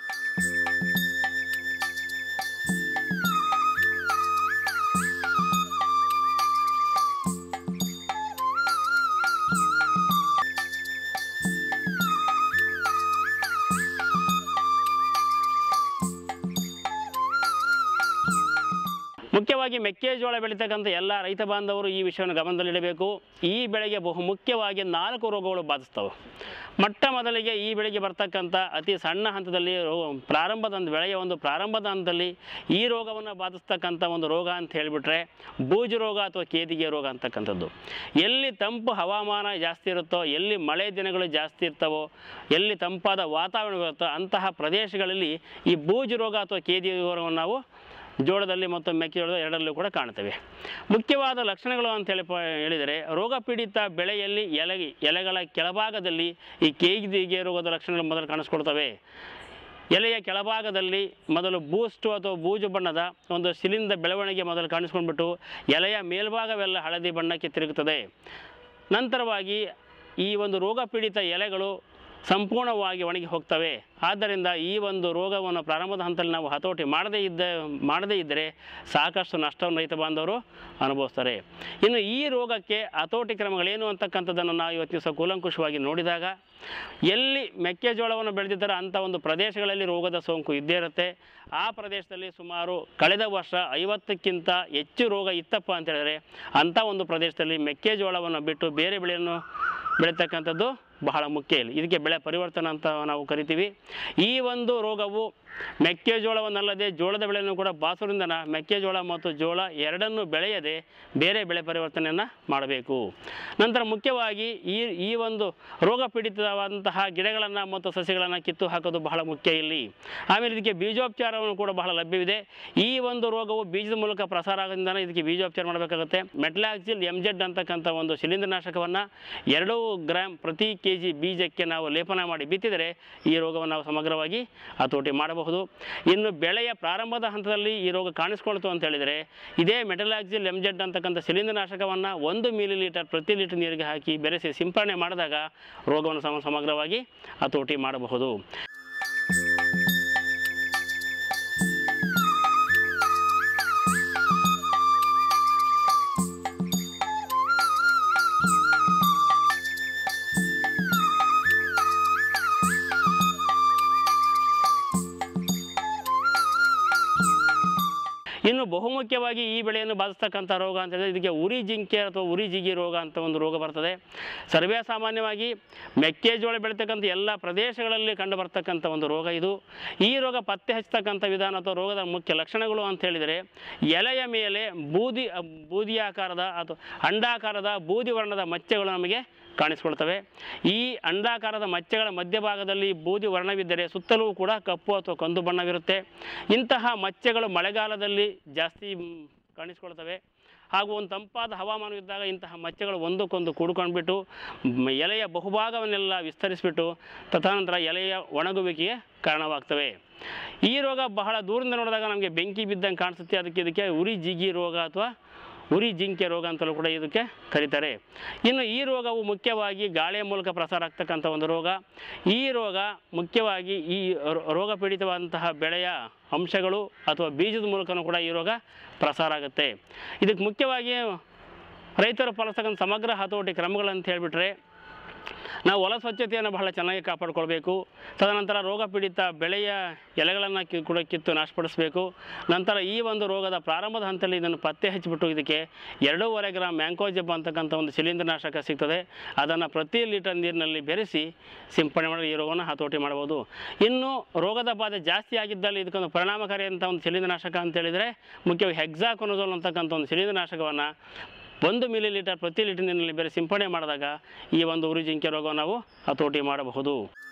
ಮುಖ್ಯವಾಗಿ ಮೆಕ್ಕೆಜೋಳ ಬೆಳೀತಕ್ಕಂಥ ಎಲ್ಲ ರೈತ ಬಾಂಧವರು ಈ ವಿಷಯವನ್ನು ಗಮನದಲ್ಲಿಡಬೇಕು ಈ ಬೆಳೆಗೆ ಬಹು ಮುಖ್ಯವಾಗಿ ನಾಲ್ಕು ರೋಗಗಳು ಬಾಧಿಸ್ತವೆ ಮೊಟ್ಟ ಮೊದಲಿಗೆ ಈ ಬೆಳೆಗೆ ಬರ್ತಕ್ಕಂಥ ಅತಿ ಸಣ್ಣ ಹಂತದಲ್ಲಿ ರೋ- ಪ್ರಾರಂಭದ ಒಂದು ಬೆಳೆಯ ಒಂದು ಪ್ರಾರಂಭದ ಹಂತದಲ್ಲಿ ಈ ರೋಗವನ್ನು ಬಾಧಿಸ್ತಕ್ಕಂಥ ಒಂದು ರೋಗ ಅಂತ ಹೇಳಿಬಿಟ್ರೆ ಬೂಜು ರೋಗ ಅಥವಾ ಕೇದಿಗೆ ರೋಗ ಅಂತಕ್ಕಂಥದ್ದು ಎಲ್ಲಿ ತಂಪು ಹವಾಮಾನ ಜಾಸ್ತಿ ಇರುತ್ತೋ ಎಲ್ಲಿ ಮಳೆ ದಿನಗಳು ಜಾಸ್ತಿ ಇರ್ತವೋ ಎಲ್ಲಿ ತಂಪಾದ ವಾತಾವರಣ ಇರುತ್ತೋ ಅಂತಹ ಪ್ರದೇಶಗಳಲ್ಲಿ ಈ ಬೂಜು ರೋಗ ಅಥವಾ ಕೇದಿಗೆ ರೋಗವನ್ನು ನಾವು ಜೋಳದಲ್ಲಿ ಮತ್ತು ಮೆಕ್ಕೆಜೋಳದ ಎರಡರಲ್ಲೂ ಕೂಡ ಕಾಣ್ತವೆ ಮುಖ್ಯವಾದ ಲಕ್ಷಣಗಳು ಅಂತ ಹೇಳಿ ಪ- ಹೇಳಿದರೆ ರೋಗ ಪೀಡಿತ ಬೆಳೆಯಲ್ಲಿ ಎಲೆ ಎಲೆಗಳ ಕೆಳಭಾಗದಲ್ಲಿ ಈ ಕೇದಿಗೆ ರೋಗದ ಲಕ್ಷಣಗಳು ಮೊದಲು ಕಾಣಿಸ್ಕೊಳ್ತವೆ ಎಲೆಯ ಕೆಳಭಾಗದಲ್ಲಿ ಮೊದಲು ಬೂಸ್ಟು ಅಥವಾ ಬೂಜು ಬಣ್ಣದ ಒಂದು ಶಿಲಿಂದ ಬೆಳವಣಿಗೆ ಮೊದಲು ಕಾಣಿಸ್ಕೊಂಡ್ಬಿಟ್ಟು ಎಲೆಯ ಮೇಲ್ಭಾಗವೆಲ್ಲ ಹಳದಿ ಬಣ್ಣಕ್ಕೆ ತಿರುಗುತ್ತದೆ ನಂತರವಾಗಿ ಈ ಒಂದು ರೋಗ ಪೀಡಿತ ಎಲೆಗಳು ಸಂಪೂರ್ಣವಾಗಿ ಒಣಗಿ ಹೋಗ್ತವೆ ಆದ್ದರಿಂದ ಈ ಒಂದು ರೋಗವನ್ನು ಪ್ರಾರಂಭದ ಹಂತದಲ್ಲಿ ನಾವು ಹತೋಟಿ ಮಾಡದೇ ಇದ್ದ ಮಾಡದೇ ಇದ್ದರೆ ಸಾಕಷ್ಟು ನಷ್ಟವನ್ನು ರೈತ ಬಾಂಧವರು ಅನುಭವಿಸ್ತಾರೆ ಇನ್ನು ಈ ರೋಗಕ್ಕೆ ಹತೋಟಿ ಕ್ರಮಗಳೇನು ಅಂತಕ್ಕಂಥದ್ದನ್ನು ನಾವು ಇವತ್ತು ದಿವಸ ಕೂಲಂಕುಷವಾಗಿ ನೋಡಿದಾಗ ಎಲ್ಲಿ ಮೆಕ್ಕೆಜೋಳವನ್ನು ಬೆಳೆದಿದ್ದಾರೆ ಅಂಥ ಒಂದು ಪ್ರದೇಶಗಳಲ್ಲಿ ರೋಗದ ಸೋಂಕು ಇದ್ದೇ ಇರುತ್ತೆ ಆ ಪ್ರದೇಶದಲ್ಲಿ ಸುಮಾರು ಕಳೆದ ವರ್ಷ ಐವತ್ತಕ್ಕಿಂತ ಹೆಚ್ಚು ರೋಗ ಇತ್ತಪ್ಪ ಅಂತ ಹೇಳಿದ್ರೆ ಅಂಥ ಒಂದು ಪ್ರದೇಶದಲ್ಲಿ ಮೆಕ್ಕೆಜೋಳವನ್ನು ಬಿಟ್ಟು ಬೇರೆ ಬೆಳೆಯನ್ನು ಬೆಳೀತಕ್ಕಂಥದ್ದು ಬಹಳ ಮುಖ್ಯ ಇಲ್ಲಿ ಇದಕ್ಕೆ ಬೆಳೆ ಪರಿವರ್ತನೆ ಅಂತ ನಾವು ಕರಿತೀವಿ ಈ ಒಂದು ರೋಗವು ಮೆಕ್ಕೆಜೋಳವನ್ನಲ್ಲದೆ ಜೋಳದ ಬೆಳೆಯನ್ನು ಕೂಡ ಬಾಸುರಿಂದ ಮೆಕ್ಕೆಜೋಳ ಮತ್ತು ಜೋಳ ಎರಡನ್ನೂ ಬೆಳೆಯದೆ ಬೇರೆ ಬೆಳೆ ಪರಿವರ್ತನೆಯನ್ನು ಮಾಡಬೇಕು ನಂತರ ಮುಖ್ಯವಾಗಿ ಈ ಈ ಒಂದು ರೋಗ ಪೀಡಿತವಾದಂತಹ ಗಿಡಗಳನ್ನು ಮತ್ತು ಸಸ್ಯಗಳನ್ನು ಕಿತ್ತು ಹಾಕೋದು ಬಹಳ ಮುಖ್ಯ ಇಲ್ಲಿ ಆಮೇಲೆ ಇದಕ್ಕೆ ಬೀಜೋಪಚಾರವನ್ನು ಕೂಡ ಬಹಳ ಲಭ್ಯವಿದೆ ಈ ಒಂದು ರೋಗವು ಬೀಜದ ಮೂಲಕ ಪ್ರಸಾರ ಆಗೋದ್ರಿಂದ ಇದಕ್ಕೆ ಬೀಜೋಪಚಾರ ಮಾಡಬೇಕಾಗುತ್ತೆ ಮೆಟ್ಲಾಕ್ಸಿಲ್ ಎಮ್ ಜೆಡ್ ಅಂತಕ್ಕಂಥ ಒಂದು ಶಿಲೀಂಧ್ರನಾಶಕವನ್ನು ಎರಡು ಗ್ರಾಮ್ ಪ್ರತಿ ಕೆ ಜಿ ಬೀಜಕ್ಕೆ ನಾವು ಲೇಪನ ಮಾಡಿ ಬಿತ್ತಿದರೆ ಈ ರೋಗವನ್ನು ನಾವು ಸಮಗ್ರವಾಗಿ ಹತೋಟಿ ಮಾಡಬಹುದು ಇನ್ನು ಬೆಳೆಯ ಪ್ರಾರಂಭದ ಹಂತದಲ್ಲಿ ಈ ರೋಗ ಕಾಣಿಸ್ಕೊಳ್ತು ಅಂತ ಹೇಳಿದರೆ ಇದೇ ಮೆಟಲಾಕ್ಸಿಲ್ ಎಮ್ ಜೆಡ್ ಅಂತಕ್ಕಂಥ ಶಿಲೀಂಧ್ರನಾಶಕವನ್ನು ಒಂದು ಮಿಲಿ ಲೀಟರ್ ಪ್ರತಿ ಲೀಟರ್ ನೀರಿಗೆ ಹಾಕಿ ಬೆರೆಸಿ ಸಿಂಪರಣೆ ಮಾಡಿದಾಗ ರೋಗವನ್ನು ಸಮ ಸಮಗ್ರವಾಗಿ ಹತೋಟಿ ಮಾಡಬಹುದು ಇನ್ನು ಬಹುಮುಖ್ಯವಾಗಿ ಈ ಬೆಳೆಯನ್ನು ಬಾಧಿಸ್ತಕ್ಕಂಥ ರೋಗ ಅಂತ ಹೇಳಿದ್ರೆ ಇದಕ್ಕೆ ಉರಿ ಜಿಂಕೆ ಅಥವಾ ಉರಿ ಜಿಗಿ ರೋಗ ಅಂತ ಒಂದು ರೋಗ ಬರ್ತದೆ ಸರ್ವೇ ಸಾಮಾನ್ಯವಾಗಿ ಮೆಕ್ಕೆಜೋಳ ಬೆಳೀತಕ್ಕಂಥ ಎಲ್ಲ ಪ್ರದೇಶಗಳಲ್ಲಿ ಕಂಡು ಬರ್ತಕ್ಕಂಥ ಒಂದು ರೋಗ ಇದು ಈ ರೋಗ ಪತ್ತೆ ಹಚ್ಚತಕ್ಕಂಥ ವಿಧಾನ ಅಥವಾ ರೋಗದ ಮುಖ್ಯ ಲಕ್ಷಣಗಳು ಅಂತ ಹೇಳಿದರೆ ಎಲೆಯ ಮೇಲೆ ಬೂದಿ ಬೂದಿಯಾಕಾರದ ಅಥವಾ ಅಂಡಾಕಾರದ ಬೂದಿ ವರ್ಣದ ಮಚ್ಚೆಗಳು ನಮಗೆ ಕಾಣಿಸ್ಕೊಳ್ತವೆ ಈ ಅಂಡಾಕಾರದ ಮಚ್ಚೆಗಳ ಮಧ್ಯಭಾಗದಲ್ಲಿ ಬೂದಿ ವರ್ಣವಿದ್ದರೆ ಸುತ್ತಲೂ ಕೂಡ ಕಪ್ಪು ಅಥವಾ ಕಂದು ಬಣ್ಣವಿರುತ್ತೆ ಇಂತಹ ಮಚ್ಚೆಗಳು ಮಳೆಗಾಲದಲ್ಲಿ ಜಾಸ್ತಿ ಮ್, ಕಾಣಿಸ್ಕೊಳ್ತವೆ ಹಾಗೂ ಒಂದು ತಂಪಾದ ಹವಾಮಾನವಿದ್ದಾಗ ಇಂತಹ ಮಚ್ಚೆಗಳು ಒಂದಕ್ಕೊಂದು ಕೂಡ್ಕೊಂಡ್ಬಿಟ್ಟು ಮ್, ಎಲೆಯ ಬಹುಭಾಗವನ್ನೆಲ್ಲ ವಿಸ್ತರಿಸಿಬಿಟ್ಟು ತದನಂತರ ಎಲೆಯ ಒಣಗುವಿಕೆಗೆ ಕಾರಣವಾಗ್ತವೆ ಈ ರೋಗ ಬಹಳ ದೂರದಿಂದ ನೋಡಿದಾಗ ನಮಗೆ ಬೆಂಕಿ ಬಿದ್ದಂಗೆ ಕಾಣಿಸುತ್ತೆ ಅದಕ್ಕೆ ಇದಕ್ಕೆ ಉರಿ ಜಿಗಿ ರೋಗ ಅಥವಾ ಉರಿ ಜಿಂಕೆ ರೋಗ ಅಂತಲೂ ಕೂಡ ಇದಕ್ಕೆ ಕರೀತಾರೆ ಇನ್ನು ಈ ರೋಗವು ಮುಖ್ಯವಾಗಿ ಗಾಳಿಯ ಮೂಲಕ ಪ್ರಸಾರ ಆಗ್ತಕ್ಕಂಥ ಒಂದು ರೋಗ ಈ ರೋಗ ಮುಖ್ಯವಾಗಿ ಈ ರೋ- ರೋಗ ಪೀಡಿತವಾದಂತಹ ಬೆಳೆಯ ಅಂಶಗಳು ಅಥವಾ ಬೀಜದ ಮೂಲಕನೂ ಕೂಡ ಈ ರೋಗ ಪ್ರಸಾರ ಆಗುತ್ತೆ ಇದಕ್ಕೆ ಮುಖ್ಯವಾಗಿ ರೈತರು ಪಾಲಿಸ್ತಕ್ಕಂಥ ಸಮಗ್ರ ಹತೋಟಿ ಕ್ರಮಗಳಂತ ಹೇಳಿಬಿಟ್ರೆ ನಾವು ಹೊಲ ಸ್ವಚ್ಛತೆಯನ್ನು ಬಹಳ ಚೆನ್ನಾಗಿ ಕಾಪಾಡ್ಕೊಳ್ಬೇಕು ತದನಂತರ ರೋಗ ಪೀಡಿತ ಬೆಳೆಯ ಎಲೆಗಳನ್ನು ಕಿ ಕೂಡ ಕಿತ್ತು ನಾಶಪಡಿಸಬೇಕು ನಂತರ ಈ ಒಂದು ರೋಗದ ಪ್ರಾರಂಭದ ಹಂತದಲ್ಲಿ ಇದನ್ನು ಪತ್ತೆ ಹಚ್ಚಿಬಿಟ್ಟು ಇದಕ್ಕೆ ಎರಡೂವರೆ ಗ್ರಾಮ್ ಮ್ಯಾಂಕೋಜೆಬ್ ಅಂತಕ್ಕಂಥ ಒಂದು ಶಿಲೀಂಧ್ರನಾಶಕ ಸಿಗ್ತದೆ ಅದನ್ನು ಪ್ರತಿ ಲೀಟರ್ ನೀರಿನಲ್ಲಿ ಬೆರೆಸಿ ಸಿಂಪಡಣೆ ಮಾಡಿ ಈ ರೋಗವನ್ನು ಹತೋಟಿ ಮಾಡ್ಬೋದು ಇನ್ನು ರೋಗದ ಬಾಧೆ ಜಾಸ್ತಿ ಆಗಿದ್ದಲ್ಲಿ ಇದಕ್ಕೊಂದು ಪರಿಣಾಮಕಾರಿ ಅಂತ ಒಂದು ಶಿಲೀಂಧ್ರನಾಶಕ ಅಂತ ಹೇಳಿದರೆ ಮುಖ್ಯವಾಗಿ ಹೆಕ್ಸಾಕೊನೋಜೋಲ್ ಅಂತಕ್ಕಂಥ ಒಂದು ಶಿಲೀಂಧ್ರನಾಶಕವನ್ನು ಒಂದು ಮಿಲಿ ಲೀಟರ್ ಪ್ರತಿ ಲೀಟರ್ ನೀರಿನಲ್ಲಿ ಬೇರೆ ಸಿಂಪಡಣೆ ಮಾಡಿದಾಗ ಈ ಒಂದು ಉರಿ ಜಿಂಕೆ ರೋಗವನ್ನು ನಾವು ಹತೋಟಿ ಮಾಡಬಹುದು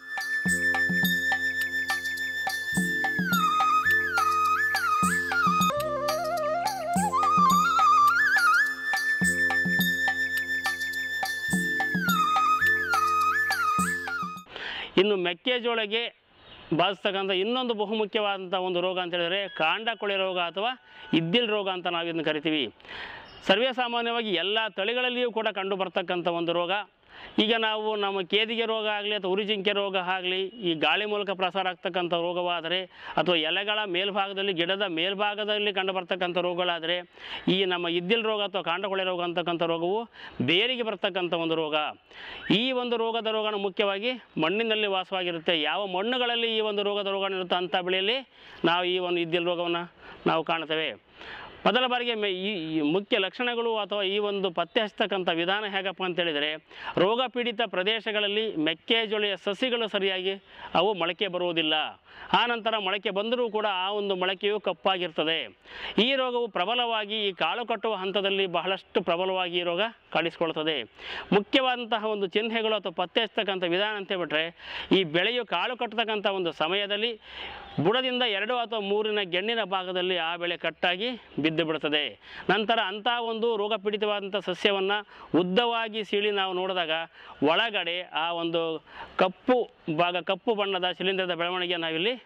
ಇನ್ನು ಮೆಕ್ಕೆಜೋಳಗೆ ಬಾಧಿಸ್ತಕ್ಕಂಥ ಇನ್ನೊಂದು ಬಹುಮುಖ್ಯವಾದಂಥ ಒಂದು ರೋಗ ಅಂತ ಹೇಳಿದರೆ ಕಾಂಡ ಕೊಳೆ ರೋಗ ಅಥವಾ ಇದ್ದಿಲ್ ರೋಗ ಅಂತ ನಾವು ಇದನ್ನು ಕರಿತೀವಿ ಸರ್ವೇ ಸಾಮಾನ್ಯವಾಗಿ ಎಲ್ಲ ತಳಿಗಳಲ್ಲಿಯೂ ಕೂಡ ಕಂಡು ಬರ್ತಕ್ಕಂಥ ಒಂದು ರೋಗ ಈಗ ನಾವು ನಮ್ಮ ಕೇದಿಗೆ ರೋಗ ಆಗಲಿ ಅಥವಾ ಉರಿಜಿಂಕೆ ರೋಗ ಆಗಲಿ ಈ ಗಾಳಿ ಮೂಲಕ ಪ್ರಸಾರ ಆಗ್ತಕ್ಕಂಥ ರೋಗವಾದರೆ ಅಥವಾ ಎಲೆಗಳ ಮೇಲ್ಭಾಗದಲ್ಲಿ ಗಿಡದ ಮೇಲ್ಭಾಗದಲ್ಲಿ ಕಂಡು ಬರ್ತಕ್ಕಂಥ ರೋಗಗಳಾದರೆ ಈ ನಮ್ಮ ಇದ್ದಿಲ್ ರೋಗ ಅಥವಾ ಕಾಂಡಕೊಳೆ ರೋಗ ಅಂತಕ್ಕಂಥ ರೋಗವು ಬೇರಿಗೆ ಬರ್ತಕ್ಕಂಥ ಒಂದು ರೋಗ ಈ ಒಂದು ರೋಗದ ರೋಗನ ಮುಖ್ಯವಾಗಿ ಮಣ್ಣಿನಲ್ಲಿ ವಾಸವಾಗಿರುತ್ತೆ ಯಾವ ಮಣ್ಣುಗಳಲ್ಲಿ ಈ ಒಂದು ರೋಗದ ರೋಗ ಇರುತ್ತೆ ಅಂಥ ಬೆಳೆಯಲ್ಲಿ ನಾವು ಈ ಒಂದು ಇದ್ದಿಲ್ ರೋಗವನ್ನು ನಾವು ಕಾಣ್ತೇವೆ ಮೊದಲ ಬಾರಿಗೆ ಮೆ ಈ ಈ ಮುಖ್ಯ ಲಕ್ಷಣಗಳು ಅಥವಾ ಈ ಒಂದು ಪತ್ತೆ ಹಚ್ಚತಕ್ಕಂಥ ವಿಧಾನ ಹೇಗಪ್ಪ ಅಂತೇಳಿದರೆ ರೋಗ ಪೀಡಿತ ಪ್ರದೇಶಗಳಲ್ಲಿ ಮೆಕ್ಕೆಜೋಳೆಯ ಸಸಿಗಳು ಸರಿಯಾಗಿ ಅವು ಮೊಳಕೆ ಬರುವುದಿಲ್ಲ ಆ ನಂತರ ಮೊಳಕೆ ಬಂದರೂ ಕೂಡ ಆ ಒಂದು ಮೊಳಕೆಯು ಕಪ್ಪಾಗಿರ್ತದೆ ಈ ರೋಗವು ಪ್ರಬಲವಾಗಿ ಈ ಕಾಳು ಕಟ್ಟುವ ಹಂತದಲ್ಲಿ ಬಹಳಷ್ಟು ಪ್ರಬಲವಾಗಿ ಈ ರೋಗ ಕಾಣಿಸ್ಕೊಳ್ತದೆ ಮುಖ್ಯವಾದಂತಹ ಒಂದು ಚಿಹ್ನೆಗಳು ಅಥವಾ ಪತ್ತೆ ಹಚ್ಚತಕ್ಕಂಥ ವಿಧಾನ ಅಂತ ಹೇಳ್ಬಿಟ್ರೆ ಈ ಬೆಳೆಯು ಕಾಳು ಕಟ್ಟತಕ್ಕಂಥ ಒಂದು ಸಮಯದಲ್ಲಿ ಬುಡದಿಂದ ಎರಡು ಅಥವಾ ಮೂರಿನ ಗೆಣ್ಣಿನ ಭಾಗದಲ್ಲಿ ಆ ಬೆಳೆ ಕಟ್ಟಾಗಿ ಬಿದ್ದು ಬಿಡುತ್ತದೆ ನಂತರ ಅಂಥ ಒಂದು ರೋಗ ಪೀಡಿತವಾದಂಥ ಸಸ್ಯವನ್ನು ಉದ್ದವಾಗಿ ಸೀಳಿ ನಾವು ನೋಡಿದಾಗ ಒಳಗಡೆ ಆ ಒಂದು ಕಪ್ಪು ಭಾಗ ಕಪ್ಪು ಬಣ್ಣದ ಶಿಲೀಂಧ್ರದ ಬೆಳವಣಿಗೆ ನಾವಿಲ್ಲಿ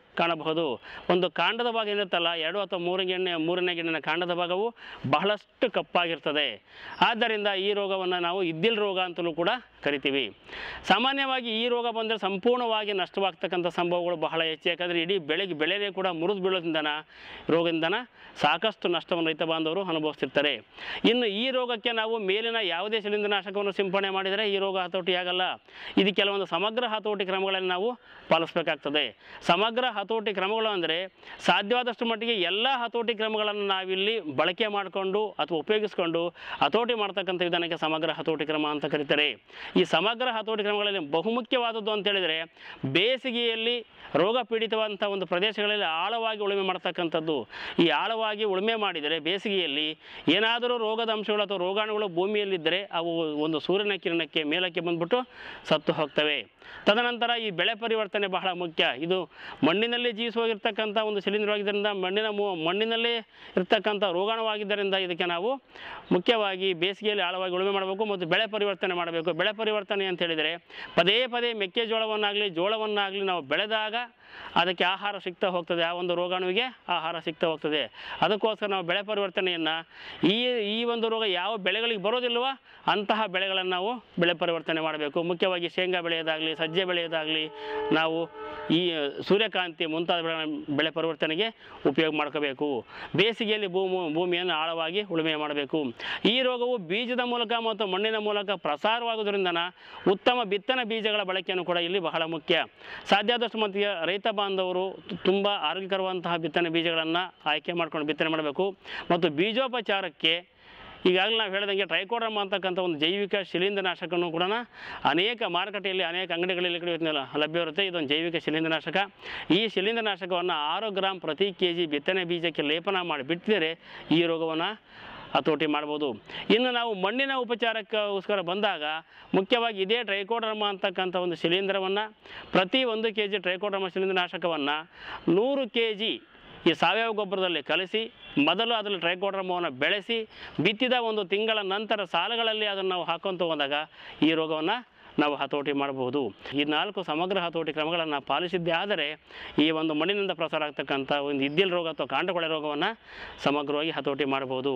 ಕಾಣಬಹುದು ಒಂದು ಕಾಂಡದ ಭಾಗ ಏನಿರುತ್ತಲ್ಲ ಎರಡು ಅಥವಾ ಮೂರನೇ ಗೆಣ್ಣೆ ಮೂರನೇ ಗೆಣ್ಣಿನ ಕಾಂಡದ ಭಾಗವು ಬಹಳಷ್ಟು ಕಪ್ಪಾಗಿರ್ತದೆ ಆದ್ದರಿಂದ ಈ ರೋಗವನ್ನು ನಾವು ಇದ್ದಿಲ್ ರೋಗ ಅಂತಲೂ ಕೂಡ ಕರಿತೀವಿ ಸಾಮಾನ್ಯವಾಗಿ ಈ ರೋಗ ಬಂದರೆ ಸಂಪೂರ್ಣವಾಗಿ ನಷ್ಟವಾಗ್ತಕ್ಕಂಥ ಸಂಭವಗಳು ಬಹಳ ಹೆಚ್ಚು ಯಾಕಂದರೆ ಇಡೀ ಬೆಳೆಗೆ ಬೆಳೆನೇ ಕೂಡ ಮುರಿದು ಬೀಳೋದ್ರಿಂದನ ರೋಗದಿಂದನ ಸಾಕಷ್ಟು ನಷ್ಟವನ್ನು ರೈತ ಬಾಂಧವರು ಅನುಭವಿಸ್ತಿರ್ತಾರೆ ಇನ್ನು ಈ ರೋಗಕ್ಕೆ ನಾವು ಮೇಲಿನ ಯಾವುದೇ ಶಿಲೀಂಧ್ರನಾಶಕವನ್ನು ಸಿಂಪಡಣೆ ಮಾಡಿದರೆ ಈ ರೋಗ ಹತೋಟಿ ಆಗಲ್ಲ ಇದು ಕೆಲವೊಂದು ಸಮಗ್ರ ಹತೋಟಿ ಕ್ರಮಗಳನ್ನು ನಾವು ಪಾಲಿಸಬೇಕಾಗ್ತದೆ ಸಮಗ್ರ ಹತೋಟಿ ಕ್ರಮಗಳು ಅಂದರೆ ಸಾಧ್ಯವಾದಷ್ಟು ಮಟ್ಟಿಗೆ ಎಲ್ಲ ಹತೋಟಿ ಕ್ರಮಗಳನ್ನು ನಾವಿಲ್ಲಿ ಬಳಕೆ ಮಾಡಿಕೊಂಡು ಅಥವಾ ಉಪಯೋಗಿಸ್ಕೊಂಡು ಹತೋಟಿ ಮಾಡ್ತಕ್ಕಂಥ ವಿಧಾನಕ್ಕೆ ಸಮಗ್ರ ಹತೋಟಿ ಕ್ರಮ ಅಂತ ಕರೀತಾರೆ ಈ ಸಮಗ್ರ ಹತೋಟಿ ಕ್ರಮಗಳಲ್ಲಿ ಬಹುಮುಖ್ಯವಾದದ್ದು ಅಂತ ಹೇಳಿದರೆ ಬೇಸಿಗೆಯಲ್ಲಿ ರೋಗ ಪೀಡಿತವಾದಂಥ ಒಂದು ಪ್ರದೇಶಗಳಲ್ಲಿ ಆಳವಾಗಿ ಉಳುಮೆ ಮಾಡ್ತಕ್ಕಂಥದ್ದು ಈ ಆಳವಾಗಿ ಉಳುಮೆ ಮಾಡಿದರೆ ಬೇಸಿಗೆಯಲ್ಲಿ ಏನಾದರೂ ರೋಗದ ಅಂಶಗಳು ಅಥವಾ ರೋಗಾಣುಗಳು ಭೂಮಿಯಲ್ಲಿದ್ದರೆ ಅವು ಒಂದು ಸೂರ್ಯನ ಕಿರಣಕ್ಕೆ ಮೇಲಕ್ಕೆ ಬಂದ್ಬಿಟ್ಟು ಸತ್ತು ಹೋಗ್ತವೆ ತದನಂತರ ಈ ಬೆಳೆ ಪರಿವರ್ತನೆ ಬಹಳ ಮುಖ್ಯ ಇದು ಮಣ್ಣಿನಲ್ಲಿ ಜೀವಿಸುವಾಗಿರ್ತಕ್ಕಂಥ ಒಂದು ಶಿಲೀಂಧ್ರವಾಗಿದ್ದರಿಂದ ಮಣ್ಣಿನ ಮೂ ಮಣ್ಣಿನಲ್ಲೇ ಇರ್ತಕ್ಕಂಥ ರೋಗಾಣುವಾಗಿದ್ದರಿಂದ ಇದಕ್ಕೆ ನಾವು ಮುಖ್ಯವಾಗಿ ಬೇಸಿಗೆಯಲ್ಲಿ ಆಳವಾಗಿ ಉಳುಮೆ ಮಾಡಬೇಕು ಮತ್ತು ಬೆಳೆ ಪರಿವರ್ತನೆ ಮಾಡಬೇಕು ಬೆಳೆ ಪರಿವರ್ತನೆ ಅಂತ ಹೇಳಿದರೆ ಪದೇ ಪದೇ ಮೆಕ್ಕೆಜೋಳವನ್ನಾಗಲಿ ಜೋಳವನ್ನಾಗಲಿ ನಾವು ಬೆಳೆದಾಗ ಅದಕ್ಕೆ ಆಹಾರ ಸಿಗ್ತಾ ಹೋಗ್ತದೆ ಆ ಒಂದು ರೋಗಾಣುವಿಗೆ ಆಹಾರ ಸಿಗ್ತಾ ಹೋಗ್ತದೆ ಅದಕ್ಕೋಸ್ಕರ ನಾವು ಬೆಳೆ ಪರಿವರ್ತನೆಯನ್ನು ಈ ಈ ಒಂದು ರೋಗ ಯಾವ ಬೆಳೆಗಳಿಗೆ ಬರೋದಿಲ್ವೋ ಅಂತಹ ಬೆಳೆಗಳನ್ನು ನಾವು ಬೆಳೆ ಪರಿವರ್ತನೆ ಮಾಡಬೇಕು ಮುಖ್ಯವಾಗಿ ಶೇಂಗಾ ಬೆಳೆಯೋದಾಗಲಿ ಸಜ್ಜೆ ಬೆಳೆಯೋದಾಗಲಿ ನಾವು ಈ ಸೂರ್ಯಕಾಂತಿ ಮುಂತಾದ ಬೆಳೆ ಬೆಳೆ ಪರಿವರ್ತನೆಗೆ ಉಪಯೋಗ ಮಾಡ್ಕೋಬೇಕು ಬೇಸಿಗೆಯಲ್ಲಿ ಭೂಮಿ ಭೂಮಿಯನ್ನು ಆಳವಾಗಿ ಉಳುಮೆ ಮಾಡಬೇಕು ಈ ರೋಗವು ಬೀಜದ ಮೂಲಕ ಮತ್ತು ಮಣ್ಣಿನ ಮೂಲಕ ಪ್ರಸಾರವಾಗುವುದರಿಂದ ಉತ್ತಮ ಬಿತ್ತನೆ ಬೀಜಗಳ ಬಳಕೆಯನ್ನು ಕೂಡ ಇಲ್ಲಿ ಬಹಳ ಮುಖ್ಯ ಸಾಧ್ಯ ಆದಷ್ಟು ಮಟ್ಟಿಗೆ ರೈತ ಬಾಂಧವರು ತುಂಬ ಆರೋಗ್ಯಕರವಂತಹ ಬಿತ್ತನೆ ಬೀಜಗಳನ್ನು ಆಯ್ಕೆ ಮಾಡ್ಕೊಂಡು ಬಿತ್ತನೆ ಮಾಡಬೇಕು ಮತ್ತು ಬೀಜೋಪಚಾರಕ್ಕೆ ಈಗಾಗಲೇ ನಾವು ಹೇಳಿದಂಗೆ ಟ್ರೈಕೋಡರ್ಮ ಅಂತಕ್ಕಂಥ ಒಂದು ಜೈವಿಕ ಶಿಲೀಂಧ್ರನಾಶಕವನ್ನು ಕೂಡ ಅನೇಕ ಮಾರುಕಟ್ಟೆಯಲ್ಲಿ ಅನೇಕ ಅಂಗಡಿಗಳಲ್ಲಿ ಕೂಡ ಇವತ್ತಿನ ಲಭ್ಯವಿರುತ್ತೆ ಇದೊಂದು ಜೈವಿಕ ಶಿಲೀಂಧ್ರನಾಶಕ ಈ ಶಿಲೀಂಧ್ರನಾಶಕವನ್ನು ಆರು ಗ್ರಾಮ್ ಪ್ರತಿ ಕೆ ಜಿ ಬಿತ್ತನೆ ಬೀಜಕ್ಕೆ ಲೇಪನ ಮಾಡಿ ಬಿಟ್ಟಿದರೆ ಈ ರೋಗವನ್ನು ಹತೋಟಿ ಮಾಡ್ಬೋದು ಇನ್ನು ನಾವು ಮಣ್ಣಿನ ಉಪಚಾರಕ್ಕೋಸ್ಕರ ಬಂದಾಗ ಮುಖ್ಯವಾಗಿ ಇದೇ ಟ್ರೈಕೋಡರ್ಮ ಅಂತಕ್ಕಂಥ ಒಂದು ಶಿಲೀಂಧ್ರವನ್ನು ಪ್ರತಿ ಒಂದು ಕೆ ಜಿ ಟ್ರೈಕೋಡರ್ಮ ಶಿಲೀಂಧ್ರನಾಶಕವನ್ನು ನೂರು ಕೆ ಜಿ ಈ ಸಾವಯವ ಗೊಬ್ಬರದಲ್ಲಿ ಕಲಸಿ ಮೊದಲು ಅದರಲ್ಲಿ ಟ್ರೈಕೋಡ್ರಮವನ್ನು ಬೆಳೆಸಿ ಬಿತ್ತಿದ ಒಂದು ತಿಂಗಳ ನಂತರ ಸಾಲುಗಳಲ್ಲಿ ಅದನ್ನು ನಾವು ಹಾಕೊಂತ ಹೋದಾಗ ಈ ರೋಗವನ್ನು ನಾವು ಹತೋಟಿ ಮಾಡಬಹುದು ಈ ನಾಲ್ಕು ಸಮಗ್ರ ಹತೋಟಿ ಕ್ರಮಗಳನ್ನು ಪಾಲಿಸಿದ್ದೇ ಆದರೆ ಈ ಒಂದು ಮಣ್ಣಿನಿಂದ ಪ್ರಸಾರ ಆಗ್ತಕ್ಕಂಥ ಒಂದು ಇದ್ದಿಲ್ ರೋಗ ಅಥವಾ ಕಾಂಡಕೊಳೆ ರೋಗವನ್ನು ಸಮಗ್ರವಾಗಿ ಹತೋಟಿ ಮಾಡಬಹುದು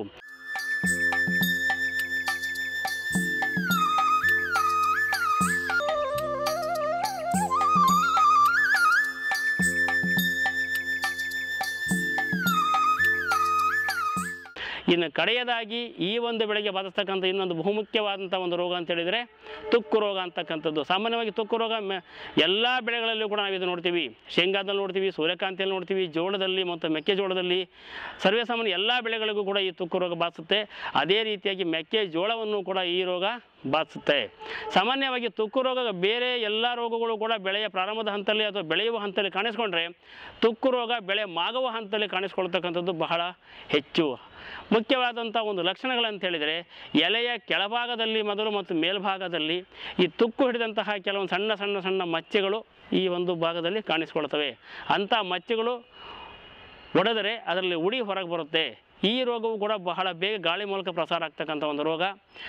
ಇನ್ನು ಕಡೆಯದಾಗಿ ಈ ಒಂದು ಬೆಳೆಗೆ ಬಾಧಿಸ್ತಕ್ಕಂಥ ಇನ್ನೊಂದು ಬಹುಮುಖ್ಯವಾದಂಥ ಒಂದು ರೋಗ ಅಂತ ಹೇಳಿದರೆ ತುಕ್ಕು ರೋಗ ಅಂತಕ್ಕಂಥದ್ದು ಸಾಮಾನ್ಯವಾಗಿ ತುಕ್ಕು ರೋಗ ಮೆ ಎಲ್ಲ ಬೆಳೆಗಳಲ್ಲೂ ಕೂಡ ನಾವು ಇದು ನೋಡ್ತೀವಿ ಶೇಂಗಾದಲ್ಲಿ ನೋಡ್ತೀವಿ ಸೂರ್ಯಕಾಂತಿಯಲ್ಲಿ ನೋಡ್ತೀವಿ ಜೋಳದಲ್ಲಿ ಮತ್ತು ಮೆಕ್ಕೆಜೋಳದಲ್ಲಿ ಸರ್ವೇ ಸಾಮಾನ್ಯ ಎಲ್ಲ ಬೆಳೆಗಳಿಗೂ ಕೂಡ ಈ ತುಕ್ಕು ರೋಗ ಬಾಧಿಸುತ್ತೆ ಅದೇ ರೀತಿಯಾಗಿ ಮೆಕ್ಕೆಜೋಳವನ್ನು ಕೂಡ ಈ ರೋಗ ಬಾಧಿಸುತ್ತೆ ಸಾಮಾನ್ಯವಾಗಿ ತುಕ್ಕು ರೋಗ ಬೇರೆ ಎಲ್ಲ ರೋಗಗಳು ಕೂಡ ಬೆಳೆಯ ಪ್ರಾರಂಭದ ಹಂತದಲ್ಲಿ ಅಥವಾ ಬೆಳೆಯುವ ಹಂತದಲ್ಲಿ ಕಾಣಿಸ್ಕೊಂಡ್ರೆ ತುಕ್ಕು ರೋಗ ಬೆಳೆ ಮಾಗುವ ಹಂತದಲ್ಲಿ ಕಾಣಿಸ್ಕೊಳ್ತಕ್ಕಂಥದ್ದು ಬಹಳ ಹೆಚ್ಚು ಮುಖ್ಯವಾದಂಥ ಒಂದು ಲಕ್ಷಣಗಳಂತ ಹೇಳಿದರೆ ಎಲೆಯ ಕೆಳಭಾಗದಲ್ಲಿ ಮೊದಲು ಮತ್ತು ಮೇಲ್ಭಾಗದಲ್ಲಿ ಈ ತುಕ್ಕು ಹಿಡಿದಂತಹ ಕೆಲವೊಂದು ಸಣ್ಣ ಸಣ್ಣ ಸಣ್ಣ ಮಚ್ಚೆಗಳು ಈ ಒಂದು ಭಾಗದಲ್ಲಿ ಕಾಣಿಸ್ಕೊಳ್ತವೆ ಅಂಥ ಮಚ್ಚೆಗಳು ಒಡೆದರೆ ಅದರಲ್ಲಿ ಉಡಿ ಹೊರಗೆ ಬರುತ್ತೆ ಈ ರೋಗವು ಕೂಡ ಬಹಳ ಬೇಗ ಗಾಳಿ ಮೂಲಕ ಪ್ರಸಾರ ಆಗ್ತಕ್ಕಂಥ ಒಂದು ರೋಗ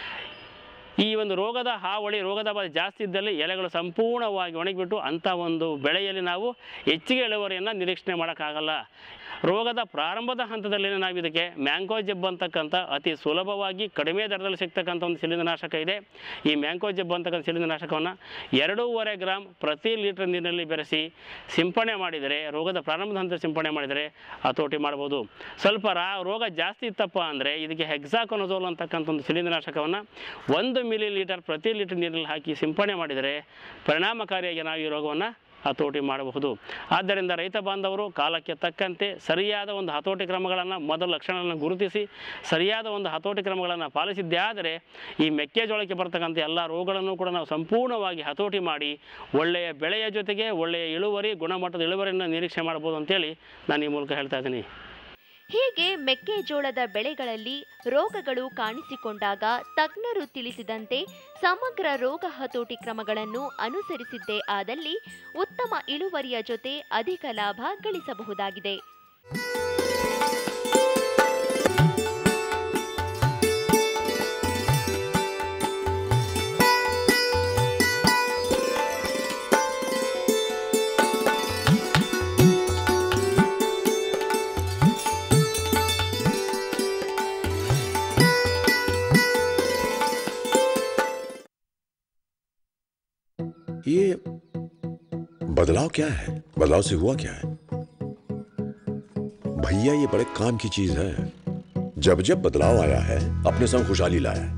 ಈ ಒಂದು ರೋಗದ ಹಾವಳಿ ರೋಗದ ಬಾಧೆ ಜಾಸ್ತಿ ಇದ್ದಲ್ಲಿ ಎಲೆಗಳು ಸಂಪೂರ್ಣವಾಗಿ ಒಣಗಿಬಿಟ್ಟು ಅಂಥ ಒಂದು ಬೆಳೆಯಲ್ಲಿ ನಾವು ಹೆಚ್ಚಿಗೆ ಇಳುವರಿಯನ್ನು ನಿರೀಕ್ಷಣೆ ಮಾಡೋಕ್ಕಾಗಲ್ಲ ರೋಗದ ಪ್ರಾರಂಭದ ಹಂತದಲ್ಲಿ ನಾವು ಇದಕ್ಕೆ ಮ್ಯಾಂಗೋ ಜಬ್ ಅಂತಕ್ಕಂಥ ಅತಿ ಸುಲಭವಾಗಿ ಕಡಿಮೆ ದರದಲ್ಲಿ ಸಿಗ್ತಕ್ಕಂಥ ಒಂದು ಶಿಲೀಂಧ್ರನಾಶಕ ಇದೆ ಈ ಮ್ಯಾಂಗೋ ಜಬ್ ಅಂತಕ್ಕಂಥ ಶಿಲೀಂಧ್ರನಾಶಕವನ್ನು ಎರಡೂವರೆ ಗ್ರಾಮ್ ಪ್ರತಿ ಲೀಟರ್ ನೀರಿನಲ್ಲಿ ಬೆರೆಸಿ ಸಿಂಪಡಣೆ ಮಾಡಿದರೆ ರೋಗದ ಪ್ರಾರಂಭದ ಹಂತದಲ್ಲಿ ಸಿಂಪಡಣೆ ಮಾಡಿದರೆ ಹತೋಟಿ ಮಾಡ್ಬೋದು ಸ್ವಲ್ಪ ರಾ ರೋಗ ಜಾಸ್ತಿ ಇತ್ತಪ್ಪ ಅಂದರೆ ಇದಕ್ಕೆ ಹೆಕ್ಸಾಕೊನಜೋಲ್ ಅಂತಕ್ಕಂಥ ಒಂದು ಶಿಲೀಂಧ್ರನಾಶಕವನ್ನು ಒಂದು ಮಿಲಿ ಲೀಟರ್ ಪ್ರತಿ ಲೀಟರ್ ನೀರಲ್ಲಿ ಹಾಕಿ ಸಿಂಪಡಣೆ ಮಾಡಿದರೆ ಪರಿಣಾಮಕಾರಿಯಾಗಿ ನಾವು ಈ ರೋಗವನ್ನು ಹತೋಟಿ ಮಾಡಬಹುದು ಆದ್ದರಿಂದ ರೈತ ಬಾಂಧವರು ಕಾಲಕ್ಕೆ ತಕ್ಕಂತೆ ಸರಿಯಾದ ಒಂದು ಹತೋಟಿ ಕ್ರಮಗಳನ್ನು ಮೊದಲ ಲಕ್ಷಣಗಳನ್ನು ಗುರುತಿಸಿ ಸರಿಯಾದ ಒಂದು ಹತೋಟಿ ಕ್ರಮಗಳನ್ನು ಪಾಲಿಸಿದ್ದೇ ಆದರೆ ಈ ಮೆಕ್ಕೆಜೋಳಕ್ಕೆ ಬರ್ತಕ್ಕಂಥ ಎಲ್ಲ ರೋಗಗಳನ್ನು ಕೂಡ ನಾವು ಸಂಪೂರ್ಣವಾಗಿ ಹತೋಟಿ ಮಾಡಿ ಒಳ್ಳೆಯ ಬೆಳೆಯ ಜೊತೆಗೆ ಒಳ್ಳೆಯ ಇಳುವರಿ ಗುಣಮಟ್ಟದ ಇಳುವರಿಯನ್ನು ನಿರೀಕ್ಷೆ ಮಾಡ್ಬೋದು ಅಂತೇಳಿ ನಾನು ಈ ಮೂಲಕ ಹೇಳ್ತಾ ಇದ್ದೀನಿ ಹೀಗೆ ಮೆಕ್ಕೆಜೋಳದ ಬೆಳೆಗಳಲ್ಲಿ ರೋಗಗಳು ಕಾಣಿಸಿಕೊಂಡಾಗ ತಜ್ಞರು ತಿಳಿಸಿದಂತೆ ಸಮಗ್ರ ರೋಗ ಹತೋಟಿ ಕ್ರಮಗಳನ್ನು ಅನುಸರಿಸಿದ್ದೇ ಆದಲ್ಲಿ ಉತ್ತಮ ಇಳುವರಿಯ ಜೊತೆ ಅಧಿಕ ಲಾಭ ಗಳಿಸಬಹುದಾಗಿದೆ ये बदलाव क्या है बदलाव से हुआ क्या है भैया ये बड़े काम की चीज है जब जब बदलाव आया है अपने संग खुशहाली लाया है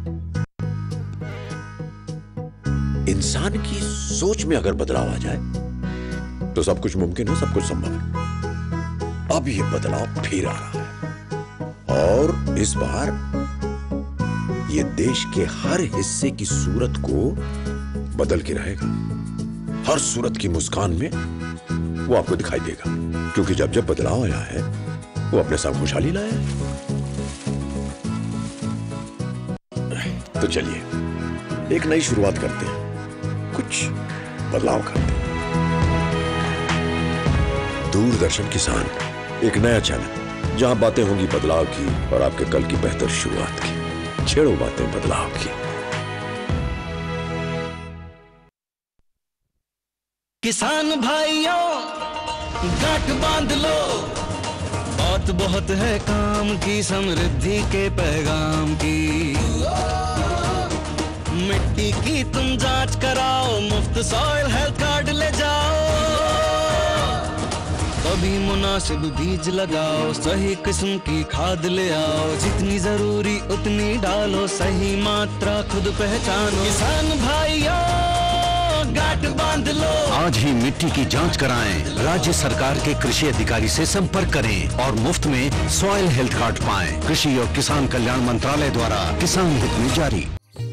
इंसान की सोच में अगर बदलाव आ जाए तो सब कुछ मुमकिन है सब कुछ संभव है अब ये बदलाव फिर आ रहा है और इस बार ये देश के हर हिस्से की सूरत को बदल के रहेगा हर सूरत की मुस्कान में वो आपको दिखाई देगा क्योंकि जब जब बदलाव आया है वो अपने साथ खुशहाली लाया है तो चलिए एक नई शुरुआत करते हैं कुछ बदलाव करते हैं दूरदर्शन किसान एक नया चैनल जहां बातें होंगी बदलाव की और आपके कल की बेहतर शुरुआत की छेड़ो बातें बदलाव की किसान भाइयों गांठ बांध लो बहुत बहुत है काम की समृद्धि के पैगाम की मिट्टी की तुम जांच कराओ मुफ्त सॉइल हेल्थ कार्ड ले जाओ कभी मुनासिब बीज लगाओ सही किस्म की खाद ले आओ जितनी जरूरी उतनी डालो सही मात्रा खुद पहचानो किसान भाइयों गांठ बांध लो आज ही मिट्टी की जांच कराएं राज्य सरकार के कृषि अधिकारी से संपर्क करें और मुफ्त में सॉइल हेल्थ कार्ड पाएं कृषि और किसान कल्याण मंत्रालय द्वारा किसान हित में जारी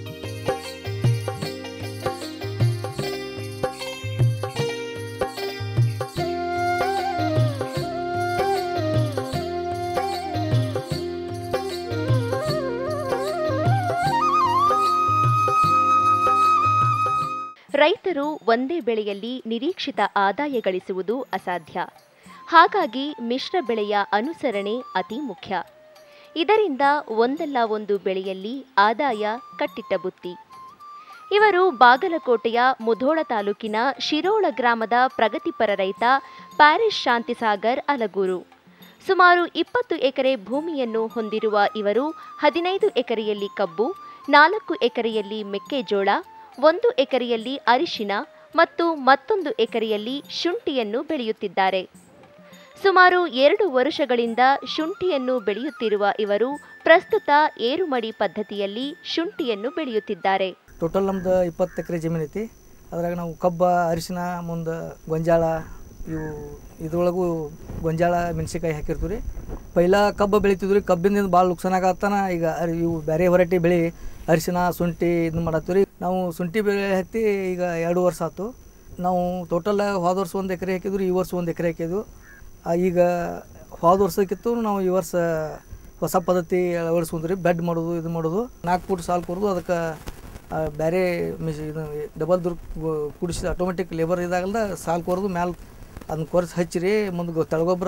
ರೈತರು ಒಂದೇ ಬೆಳೆಯಲ್ಲಿ ನಿರೀಕ್ಷಿತ ಆದಾಯ ಗಳಿಸುವುದು ಅಸಾಧ್ಯ ಹಾಗಾಗಿ ಮಿಶ್ರ ಬೆಳೆಯ ಅನುಸರಣೆ ಅತಿ ಮುಖ್ಯ ಇದರಿಂದ ಒಂದಲ್ಲ ಒಂದು ಬೆಳೆಯಲ್ಲಿ ಆದಾಯ ಕಟ್ಟಿಟ್ಟ ಬುತ್ತಿ ಇವರು ಬಾಗಲಕೋಟೆಯ ಮುಧೋಳ ತಾಲೂಕಿನ ಶಿರೋಳ ಗ್ರಾಮದ ಪ್ರಗತಿಪರ ರೈತ ಪ್ಯಾರಿಸ್ ಶಾಂತಿಸಾಗರ್ ಅಲಗೂರು ಸುಮಾರು ಇಪ್ಪತ್ತು ಎಕರೆ ಭೂಮಿಯನ್ನು ಹೊಂದಿರುವ ಇವರು ಹದಿನೈದು ಎಕರೆಯಲ್ಲಿ ಕಬ್ಬು ನಾಲ್ಕು ಎಕರೆಯಲ್ಲಿ ಮೆಕ್ಕೆಜೋಳ ಒಂದು ಎಕರೆಯಲ್ಲಿ ಅರಿಶಿನ ಮತ್ತು ಮತ್ತೊಂದು ಎಕರೆಯಲ್ಲಿ ಶುಂಠಿಯನ್ನು ಬೆಳೆಯುತ್ತಿದ್ದಾರೆ ಸುಮಾರು ಎರಡು ವರ್ಷಗಳಿಂದ ಶುಂಠಿಯನ್ನು ಬೆಳೆಯುತ್ತಿರುವ ಇವರು ಪ್ರಸ್ತುತ ಏರುಮಡಿ ಪದ್ಧತಿಯಲ್ಲಿ ಶುಂಠಿಯನ್ನು ಬೆಳೆಯುತ್ತಿದ್ದಾರೆ ಟೋಟಲ್ ನಮ್ದು ಇಪ್ಪತ್ತು ಎಕರೆ ಜಮೀನು ಐತಿ ಅದ್ರಾಗ ನಾವು ಕಬ್ಬ ಅರಿಶಿನ ಮುಂದೆ ಗೊಂಜಾಳ ಇವು ಇದ್ರೊಳಗೂ ಗೊಂಜಾಳ ಮೆಣಸಿನ್ಕಾಯಿ ಹಾಕಿರ್ತೀವಿ ರೀ ಪೈಲ ಕಬ್ಬು ಬೆಳಿತಿದ್ವಿ ರೀ ಕಬ್ಬಿಂದ ಭಾಳ ನುಕ್ಸಾನ್ ಆಗತ್ತಾನ ಈಗ ಅರಿ- ಇವು ಬೇರೆ ಹೊರಟಿ ಬೆಳೆ ಅರಿಶಿನ ಶುಂಠಿ ಇದನ್ನ ಮಾಡತ್ತೀವಿ ರೀ ನಾವು ಶುಂಠಿ ಬೆಳೆ ಹತ್ತಿ ಈಗ ಎರಡು ವರ್ಷ ಆಯ್ತು ನಾವು ಟೋಟಲ್ ಹೋದ ವರ್ಷ ಒಂದು ಎಕರೆ ಹಾಕಿದ್ವಿ ಈ ವರ್ಷ ಒಂದು ಎಕರೆ ಹಾಕಿದ್ವು ಆ, ಈಗ ಹೋದ ವರ್ಷಕ್ಕಿತ್ತು ನಾವು ಈ ವರ್ಷ ಹೊಸ ಪದ್ಧತಿ ಅಳವಡಿಸ್ಕೊಂಡ್ರಿ ಬೆಡ್ ಮಾಡೋದು ಇದು ಮಾಡೋದು ನಾಲ್ಕು ಫುಟ್ ಸಾಲು ಕೊಡೋದು ಅದಕ್ಕೆ ಬೇರೆ ಮಿಸ್ ಇದು ಡಬಲ್ ದುರ್ ಕುಡಿಸಿ ಆಟೋಮೆಟಿಕ್ ಲೇಬರ್ ಇದಾಗಲ್ದ ಸಾಲು ಕೊರೋದು ಮ್ಯಾಲೆ ಅದನ್ನ ಕೊರೆಸಿ ಹಚ್ಚಿರಿ ಮುಂದೆ ತಳಗೊಬ್ಬರ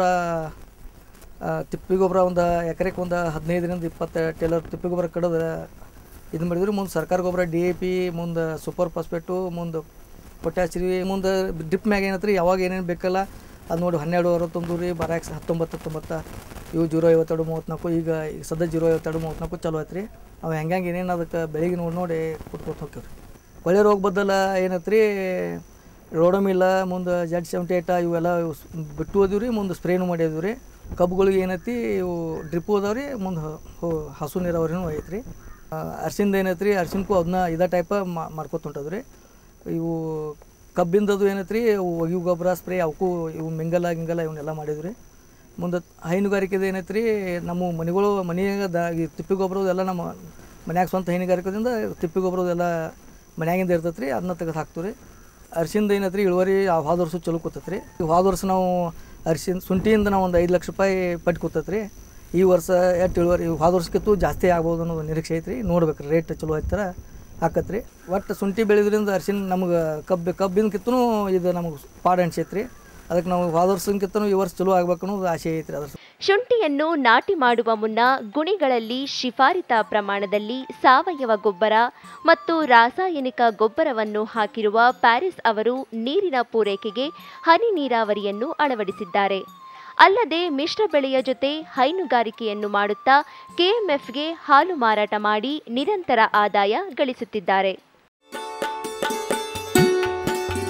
ತಿಪ್ಪಿ ಗೊಬ್ಬರ ಒಂದು ಎಕರೆಗೆ ಒಂದು ಹದಿನೈದರಿಂದ ಇಪ್ಪತ್ತು ಟೇಲರ್ ತಿಪ್ಪಿ ಗೊಬ್ಬರ ಕಡದ ಇದು ಮಾಡಿದ್ರಿ ಮುಂದೆ ಸರ್ಕಾರ ಗೊಬ್ಬರ ಡಿ ಎ ಪಿ ಮುಂದೆ ಸೂಪರ್ ಫಾಸ್ಫೇಟು ಮುಂದೆ ಪೊಟ್ಯಾಶ್ರಿ ಮುಂದೆ ಡ್ರಿಪ್ ಮ್ಯಾಗ ಏನತ್ರಿ ಯಾವಾಗ ಏನೇನು ಬೇಕಲ್ಲ ಅದು ನೋಡಿ ಹನ್ನೆರಡು ಅರವತ್ತೊಂದು ರೀ ಬರಾಕ್ಸ್ ಹತ್ತೊಂಬತ್ತು ಹತ್ತೊಂಬತ್ತು ಇವು ಜೀರೋ ಐವತ್ತೆರಡು ಮೂವತ್ತ್ನಾಲ್ಕು ಈಗ ಈಗ ಸದ್ಯ ಜೀರೋ ಐವತ್ತೆರಡು ಮೂವತ್ತ್ನಾಲ್ಕು ಚಲೋ ಐತ್ರಿ ನಾವು ಹೆಂಗೆ ಏನೇನು ಅದಕ್ಕೆ ಬೆಳಿಗ್ಗೆ ನೋಡಿ ನೋಡಿ ಕೊಟ್ಕೊತ ಹೋಗ್ತೀವಿ ರೀ ಒಳ್ಳೆ ರೋಗ ಬದ್ದಲ ಏನೈತ್ರಿ ರೋಡಮಿಲ್ಲ ಮುಂದೆ ಜಡ್ ಸೆವೆಂಟಿ ಏಟ ಇವೆಲ್ಲ ಇವು ಸ್- ಬಿಟ್ಟು ಹೋದಿವಿ ರೀ ಮುಂದೆ ಸ್ಪ್ರೇನು ಮಾಡಿದ್ವಿ ರೀ ಕಬ್ಬುಗಳಿಗೆ ಏನೈತಿ ಇವು ಡ್ರಿಪ್ಪು ಅದಾವೆ ರೀ ಮುಂದೆ ಹಸು ನೀರಾವರಿನೂ ಐತ್ರಿ ಅರ್ಶಿಂದ ಏನೈತ್ರಿ ಅರ್ಶಿನ್ಕು ಅದನ್ನ ಇದೇ ಟೈಪ ಮಾಡ್ಕೊತ ಹೊಂಟದ್ರಿ ಇವು ಕಬ್ಬಿಂದದು ಏನೈತ್ರಿ ಅವು ಒಗಿ ಗೊಬ್ಬರ ಸ್ಪ್ರೇ ಅವಕ್ಕೂ ಇವು ಮಿಂಗಲ ಗಿಂಗಲ ಇವನ್ನೆಲ್ಲ ಮಾಡಿದ್ವಿ ಮುಂದೆ ಹೈನುಗಾರಿಕೆದು ಏನೈತ್ರಿ ನಮ್ಮ ಮನೆಗಳು ಮನೆಯಾಗ ದ ಈ ತಿಪ್ಪಿ ಗೊಬ್ಬರದ್ದು ಎಲ್ಲ ನಮ್ಮ ಮನ್ಯಾಗ ಸ್ವಂತ ಹೈನುಗಾರಿಕೆದಿಂದ ತಿಪ್ಪಿ ಗೊಬ್ಬರದೆಲ್ಲ ಮನ್ಯಾಗಿಂದ ಇರ್ತೈತೆ ರೀ ಅದನ್ನ ತೆಗೆದು ಹಾಕ್ತೀವಿ ರೀ ಅರಿಶಿಂದ ಏನೈತ್ರಿ ಇಳುವರಿ ಆ ಹೋದ ವರ್ಷ ಚಲೋ ಕೂತೈತೆ ರೀ ಹೋದ ವರ್ಷ ನಾವು ಅರಿಶಿನ ಶುಂಠಿಯಿಂದ ನಾವು ಒಂದು ಐದು ಲಕ್ಷ ರೂಪಾಯಿ ಪಟ್ಟು ಕೂತೈತೆ ರೀ ಈ ವರ್ಷ ಎಷ್ಟು ಇಳುವರಿ ಹೋದ ವರ್ಷಕ್ಕಿಂತೂ ಜಾಸ್ತಿ ಆಗ್ಬೋದು ಅನ್ನೋದು ನಿರೀಕ್ಷೆ ಐತ್ರಿ ನೋಡ್ಬೇಕು ರೀ ರೇಟ್ ಚಲೋ ಐತರ ಆಕತ್ ರೀ ಒಟ್ಟು ಶುಂಠಿ ಬೆಳೆದ್ರಿಂದ ಅರಿಶಿನ ನಮ್ಗೆ ಕಬ್ಬು ಕಬ್ಬಿನಕಿಂತನೂ ಇದು ನಮಗೆ ಪಾಡ ಅನ್ಸೈತೆ ರೀ ಅದಕ್ಕೆ ನಾವು ಹೋದ ವರ್ಷಕ್ಕಿಂತನೂ ಈ ವರ್ಷ ಚಲೋ ಆಗ್ಬೇಕು ಅನ್ನೋದು ಆಸೆ ಐತ್ರಿ ಅದ್ರ ಶುಂಠಿಯನ್ನು ನಾಟಿ ಮಾಡುವ ಮುನ್ನ ಗುಣಿಗಳಲ್ಲಿ ಶಿಫಾರಿತ ಪ್ರಮಾಣದಲ್ಲಿ ಸಾವಯವ ಗೊಬ್ಬರ ಮತ್ತು ರಾಸಾಯನಿಕ ಗೊಬ್ಬರವನ್ನು ಹಾಕಿರುವ ಪ್ಯಾರಿಸ್ ಅವರು ನೀರಿನ ಪೂರೈಕೆಗೆ ಹನಿ ನೀರಾವರಿಯನ್ನು ಅಳವಡಿಸಿದ್ದಾರೆ ಅಲ್ಲದೆ ಮಿಶ್ರ ಬೆಳೆಯ ಜೊತೆ ಹೈನುಗಾರಿಕೆಯನ್ನು ಮಾಡುತ್ತಾ ಕೆಎಂಎಫ್ಗೆ ಹಾಲು ಮಾರಾಟ ಮಾಡಿ ನಿರಂತರ ಆದಾಯ ಗಳಿಸುತ್ತಿದ್ದಾರೆ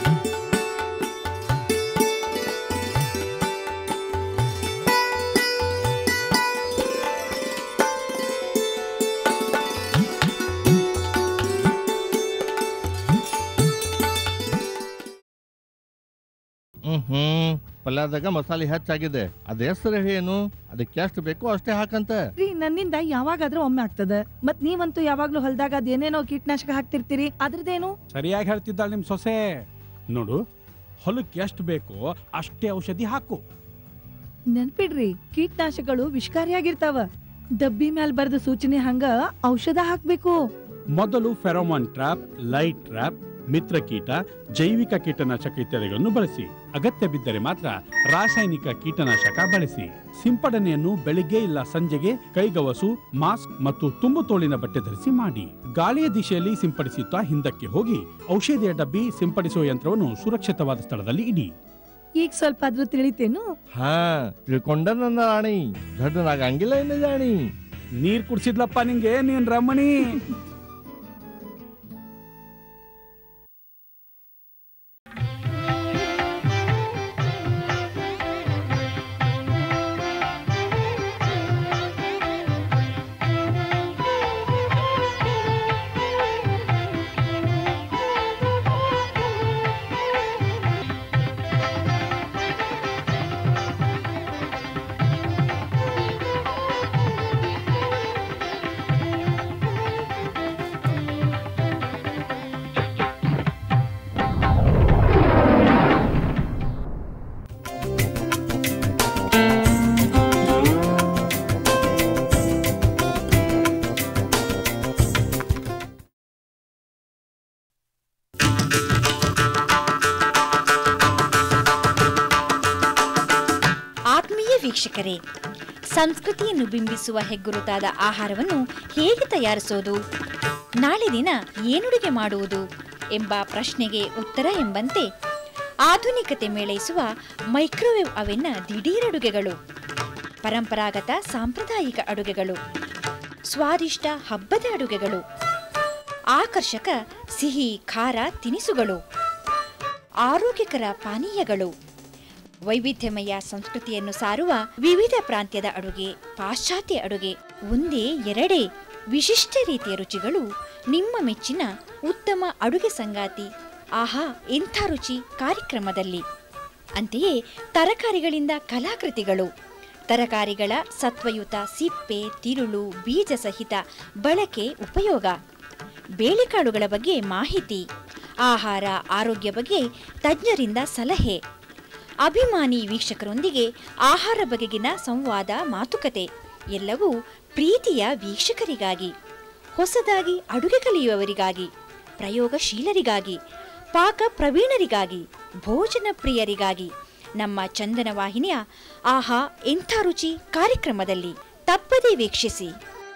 ಪಲ್ಯದಾಗ ಮಸಾಲೆ ಹೆಚ್ಚಾಗಿದೆ ಅದ ಹೆಸರು ಏನು ಅದಕ್ಕೆ ಎಷ್ಟು ಬೇಕೋ ಅಷ್ಟೇ ಹಾಕಂತ ರೀ ನನ್ನಿಂದ ಯಾವಾಗಾದ್ರೂ ಒಮ್ಮೆ ಆಗ್ತದ ಮತ್ ನೀವಂತೂ ಯಾವಾಗ್ಲೂ ಹೊಲ್ದಾಗ ಅದೇನೇನೋ ಕೀಟನಾಶಕ ಹಾಕ್ತಿರ್ತೀರಿ ಅದ್ರದ್ದೇನು ಸರಿಯಾಗಿ ಹೇಳ್ತಿದ್ದಾಳೆ ನಿಮ್ ಸೊಸೆ ನೋಡು ಹೊಲಕ್ಕೆ ಎಷ್ಟು ಬೇಕೋ ಅಷ್ಟೇ ಔಷಧಿ ಹಾಕು ನೆನ್ಪಿಡ್ರಿ ಕೀಟನಾಶಕಗಳು ವಿಷಕಾರಿಯಾಗಿರ್ತಾವ ಡಬ್ಬಿ ಮ್ಯಾಲ್ ಬರ್ದ ಸೂಚನೆ ಹಂಗ ಔಷಧ ಹಾಕ್ಬೇಕು ಮೊದಲು ಫೆರೋಮಾನ್ ಟ್ರಾಪ್ ಲೈಟ್ ಟ್ರಾಪ್ ಮಿತ್ರಕೀಟ ಜೈವಿಕ ಕೀಟನಾಶಕ ಇತ್ಯಾದಿಗಳನ್ನು ಬಳಸಿ ಅಗತ್ಯ ಬಿದ್ದರೆ ಮಾತ್ರ ರಾಸಾಯನಿಕ ಕೀಟನಾಶಕ ಬಳಸಿ ಸಿಂಪಡಣೆಯನ್ನು ಬೆಳಿಗ್ಗೆ ಇಲ್ಲ ಸಂಜೆಗೆ ಕೈಗವಸು ಮಾಸ್ಕ್ ಮತ್ತು ತುಂಬು ತೋಳಿನ ಬಟ್ಟೆ ಧರಿಸಿ ಮಾಡಿ ಗಾಳಿಯ ದಿಶೆಯಲ್ಲಿ ಸಿಂಪಡಿಸುತ್ತಾ ಹಿಂದಕ್ಕೆ ಹೋಗಿ ಔಷಧಿಯ ಡಬ್ಬಿ ಸಿಂಪಡಿಸುವ ಯಂತ್ರವನ್ನು ಸುರಕ್ಷಿತವಾದ ಸ್ಥಳದಲ್ಲಿ ಇಡಿ ಈಗ ಸ್ವಲ್ಪ ಆದ್ರೂ ತಿಳಿತೇನು ಹಾ ತಿಳ್ಕೊಂಡ ನನ್ನ ರಾಣಿ ದೊಡ್ಡನಾಗಂಗಿಲ್ಲ ಇನ್ನು ಜಾಣಿ ನೀರ್ ಕುಡ್ಸಿದ್ಲಪ್ಪ ನಿಂಗೆ ನೀನ್ ರಮಣಿ ಆತ್ಮೀಯ ವೀಕ್ಷಕರೇ ಸಂಸ್ಕೃತಿಯನ್ನು ಬಿಂಬಿಸುವ ಹೆಗ್ಗುರುತಾದ ಆಹಾರವನ್ನು ಹೇಗೆ ತಯಾರಿಸೋದು ನಾಳೆ ದಿನ ಏನುಡುಗೆ ಮಾಡುವುದು ಎಂಬ ಪ್ರಶ್ನೆಗೆ ಉತ್ತರ ಎಂಬಂತೆ ಆಧುನಿಕತೆ ಮೇಳೈಸುವ ಮೈಕ್ರೋವೇವ್ ಅವೆನ್ನ ದಿಢೀರ್ ಅಡುಗೆಗಳು ಪರಂಪರಾಗತ ಸಾಂಪ್ರದಾಯಿಕ ಅಡುಗೆಗಳು ಸ್ವಾದಿಷ್ಟ ಹಬ್ಬದ ಅಡುಗೆಗಳು ಆಕರ್ಷಕ ಸಿಹಿ ಖಾರ ತಿನಿಸುಗಳು ಆರೋಗ್ಯಕರ ಪಾನೀಯಗಳು ವೈವಿಧ್ಯಮಯ ಸಂಸ್ಕೃತಿಯನ್ನು ಸಾರುವ ವಿವಿಧ ಪ್ರಾಂತ್ಯದ ಅಡುಗೆ ಪಾಶ್ಚಾತ್ಯ ಅಡುಗೆ ಒಂದೇ ಎರಡೇ ವಿಶಿಷ್ಟ ರೀತಿಯ ರುಚಿಗಳು ನಿಮ್ಮ ಮೆಚ್ಚಿನ ಉತ್ತಮ ಅಡುಗೆ ಸಂಗಾತಿ ಆಹಾ ಎಂಥ ರುಚಿ ಕಾರ್ಯಕ್ರಮದಲ್ಲಿ ಅಂತೆಯೇ ತರಕಾರಿಗಳಿಂದ ಕಲಾಕೃತಿಗಳು ತರಕಾರಿಗಳ ಸತ್ವಯುತ ಸಿಪ್ಪೆ ತಿರುಳು ಬೀಜ ಸಹಿತ ಬಳಕೆ ಉಪಯೋಗ ಬೇಳೆಕಾಳುಗಳ ಬಗ್ಗೆ ಮಾಹಿತಿ ಆಹಾರ ಆರೋಗ್ಯ ಬಗ್ಗೆ ತಜ್ಞರಿಂದ ಸಲಹೆ ಅಭಿಮಾನಿ ವೀಕ್ಷಕರೊಂದಿಗೆ ಆಹಾರ ಬಗೆಗಿನ ಸಂವಾದ ಮಾತುಕತೆ ಎಲ್ಲವೂ ಪ್ರೀತಿಯ ವೀಕ್ಷಕರಿಗಾಗಿ ಹೊಸದಾಗಿ ಅಡುಗೆ ಕಲಿಯುವವರಿಗಾಗಿ ಪ್ರಯೋಗಶೀಲರಿಗಾಗಿ ಪಾಕ ಪ್ರವೀಣರಿಗಾಗಿ ಭೋಜನ ಪ್ರಿಯರಿಗಾಗಿ ನಮ್ಮ ಚಂದನ ವಾಹಿನಿಯ ಆಹಾ ಎಂಥ ರುಚಿ ಕಾರ್ಯಕ್ರಮದಲ್ಲಿ ತಪ್ಪದೇ ವೀಕ್ಷಿಸಿ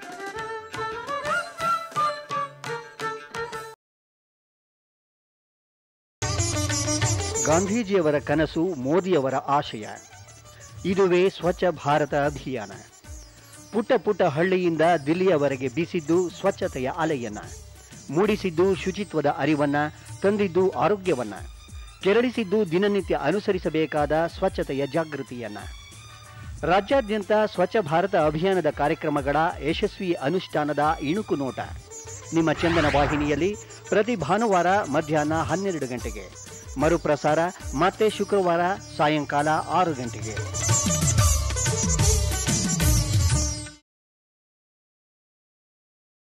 ಗಾಂಧೀಜಿಯವರ ಕನಸು ಮೋದಿಯವರ ಆಶಯ ಇದುವೇ ಸ್ವಚ್ಛ ಭಾರತ ಅಭಿಯಾನ ಪುಟ್ಟ ಪುಟ್ಟ ಹಳ್ಳಿಯಿಂದ ದಿಲ್ಲಿಯವರೆಗೆ ಬೀಸಿದ್ದು ಸ್ವಚ್ಛತೆಯ ಅಲೆಯನ್ನ ಮೂಡಿಸಿದ್ದು ಶುಚಿತ್ವದ ಅರಿವನ್ನ ತಂದಿದ್ದು ಆರೋಗ್ಯವನ್ನ ಕೆರಳಿಸಿದ್ದು ದಿನನಿತ್ಯ ಅನುಸರಿಸಬೇಕಾದ ಸ್ವಚ್ಛತೆಯ ಜಾಗೃತಿಯನ್ನ ರಾಜ್ಯಾದ್ಯಂತ ಸ್ವಚ್ಛ ಭಾರತ ಅಭಿಯಾನದ ಕಾರ್ಯಕ್ರಮಗಳ ಯಶಸ್ವಿ ಅನುಷ್ಠಾನದ ಇಣುಕು ನೋಟ ನಿಮ್ಮ ಚಂದನ ವಾಹಿನಿಯಲ್ಲಿ ಪ್ರತಿ ಭಾನುವಾರ ಮಧ್ಯಾಹ್ನ ಹನ್ನೆರಡು ಗಂಟೆಗೆ ಮರುಪ್ರಸಾರ ಮತ್ತೆ ಶುಕ್ರವಾರ ಸಾಯಂಕಾಲ ಆರು ಗಂಟೆಗೆ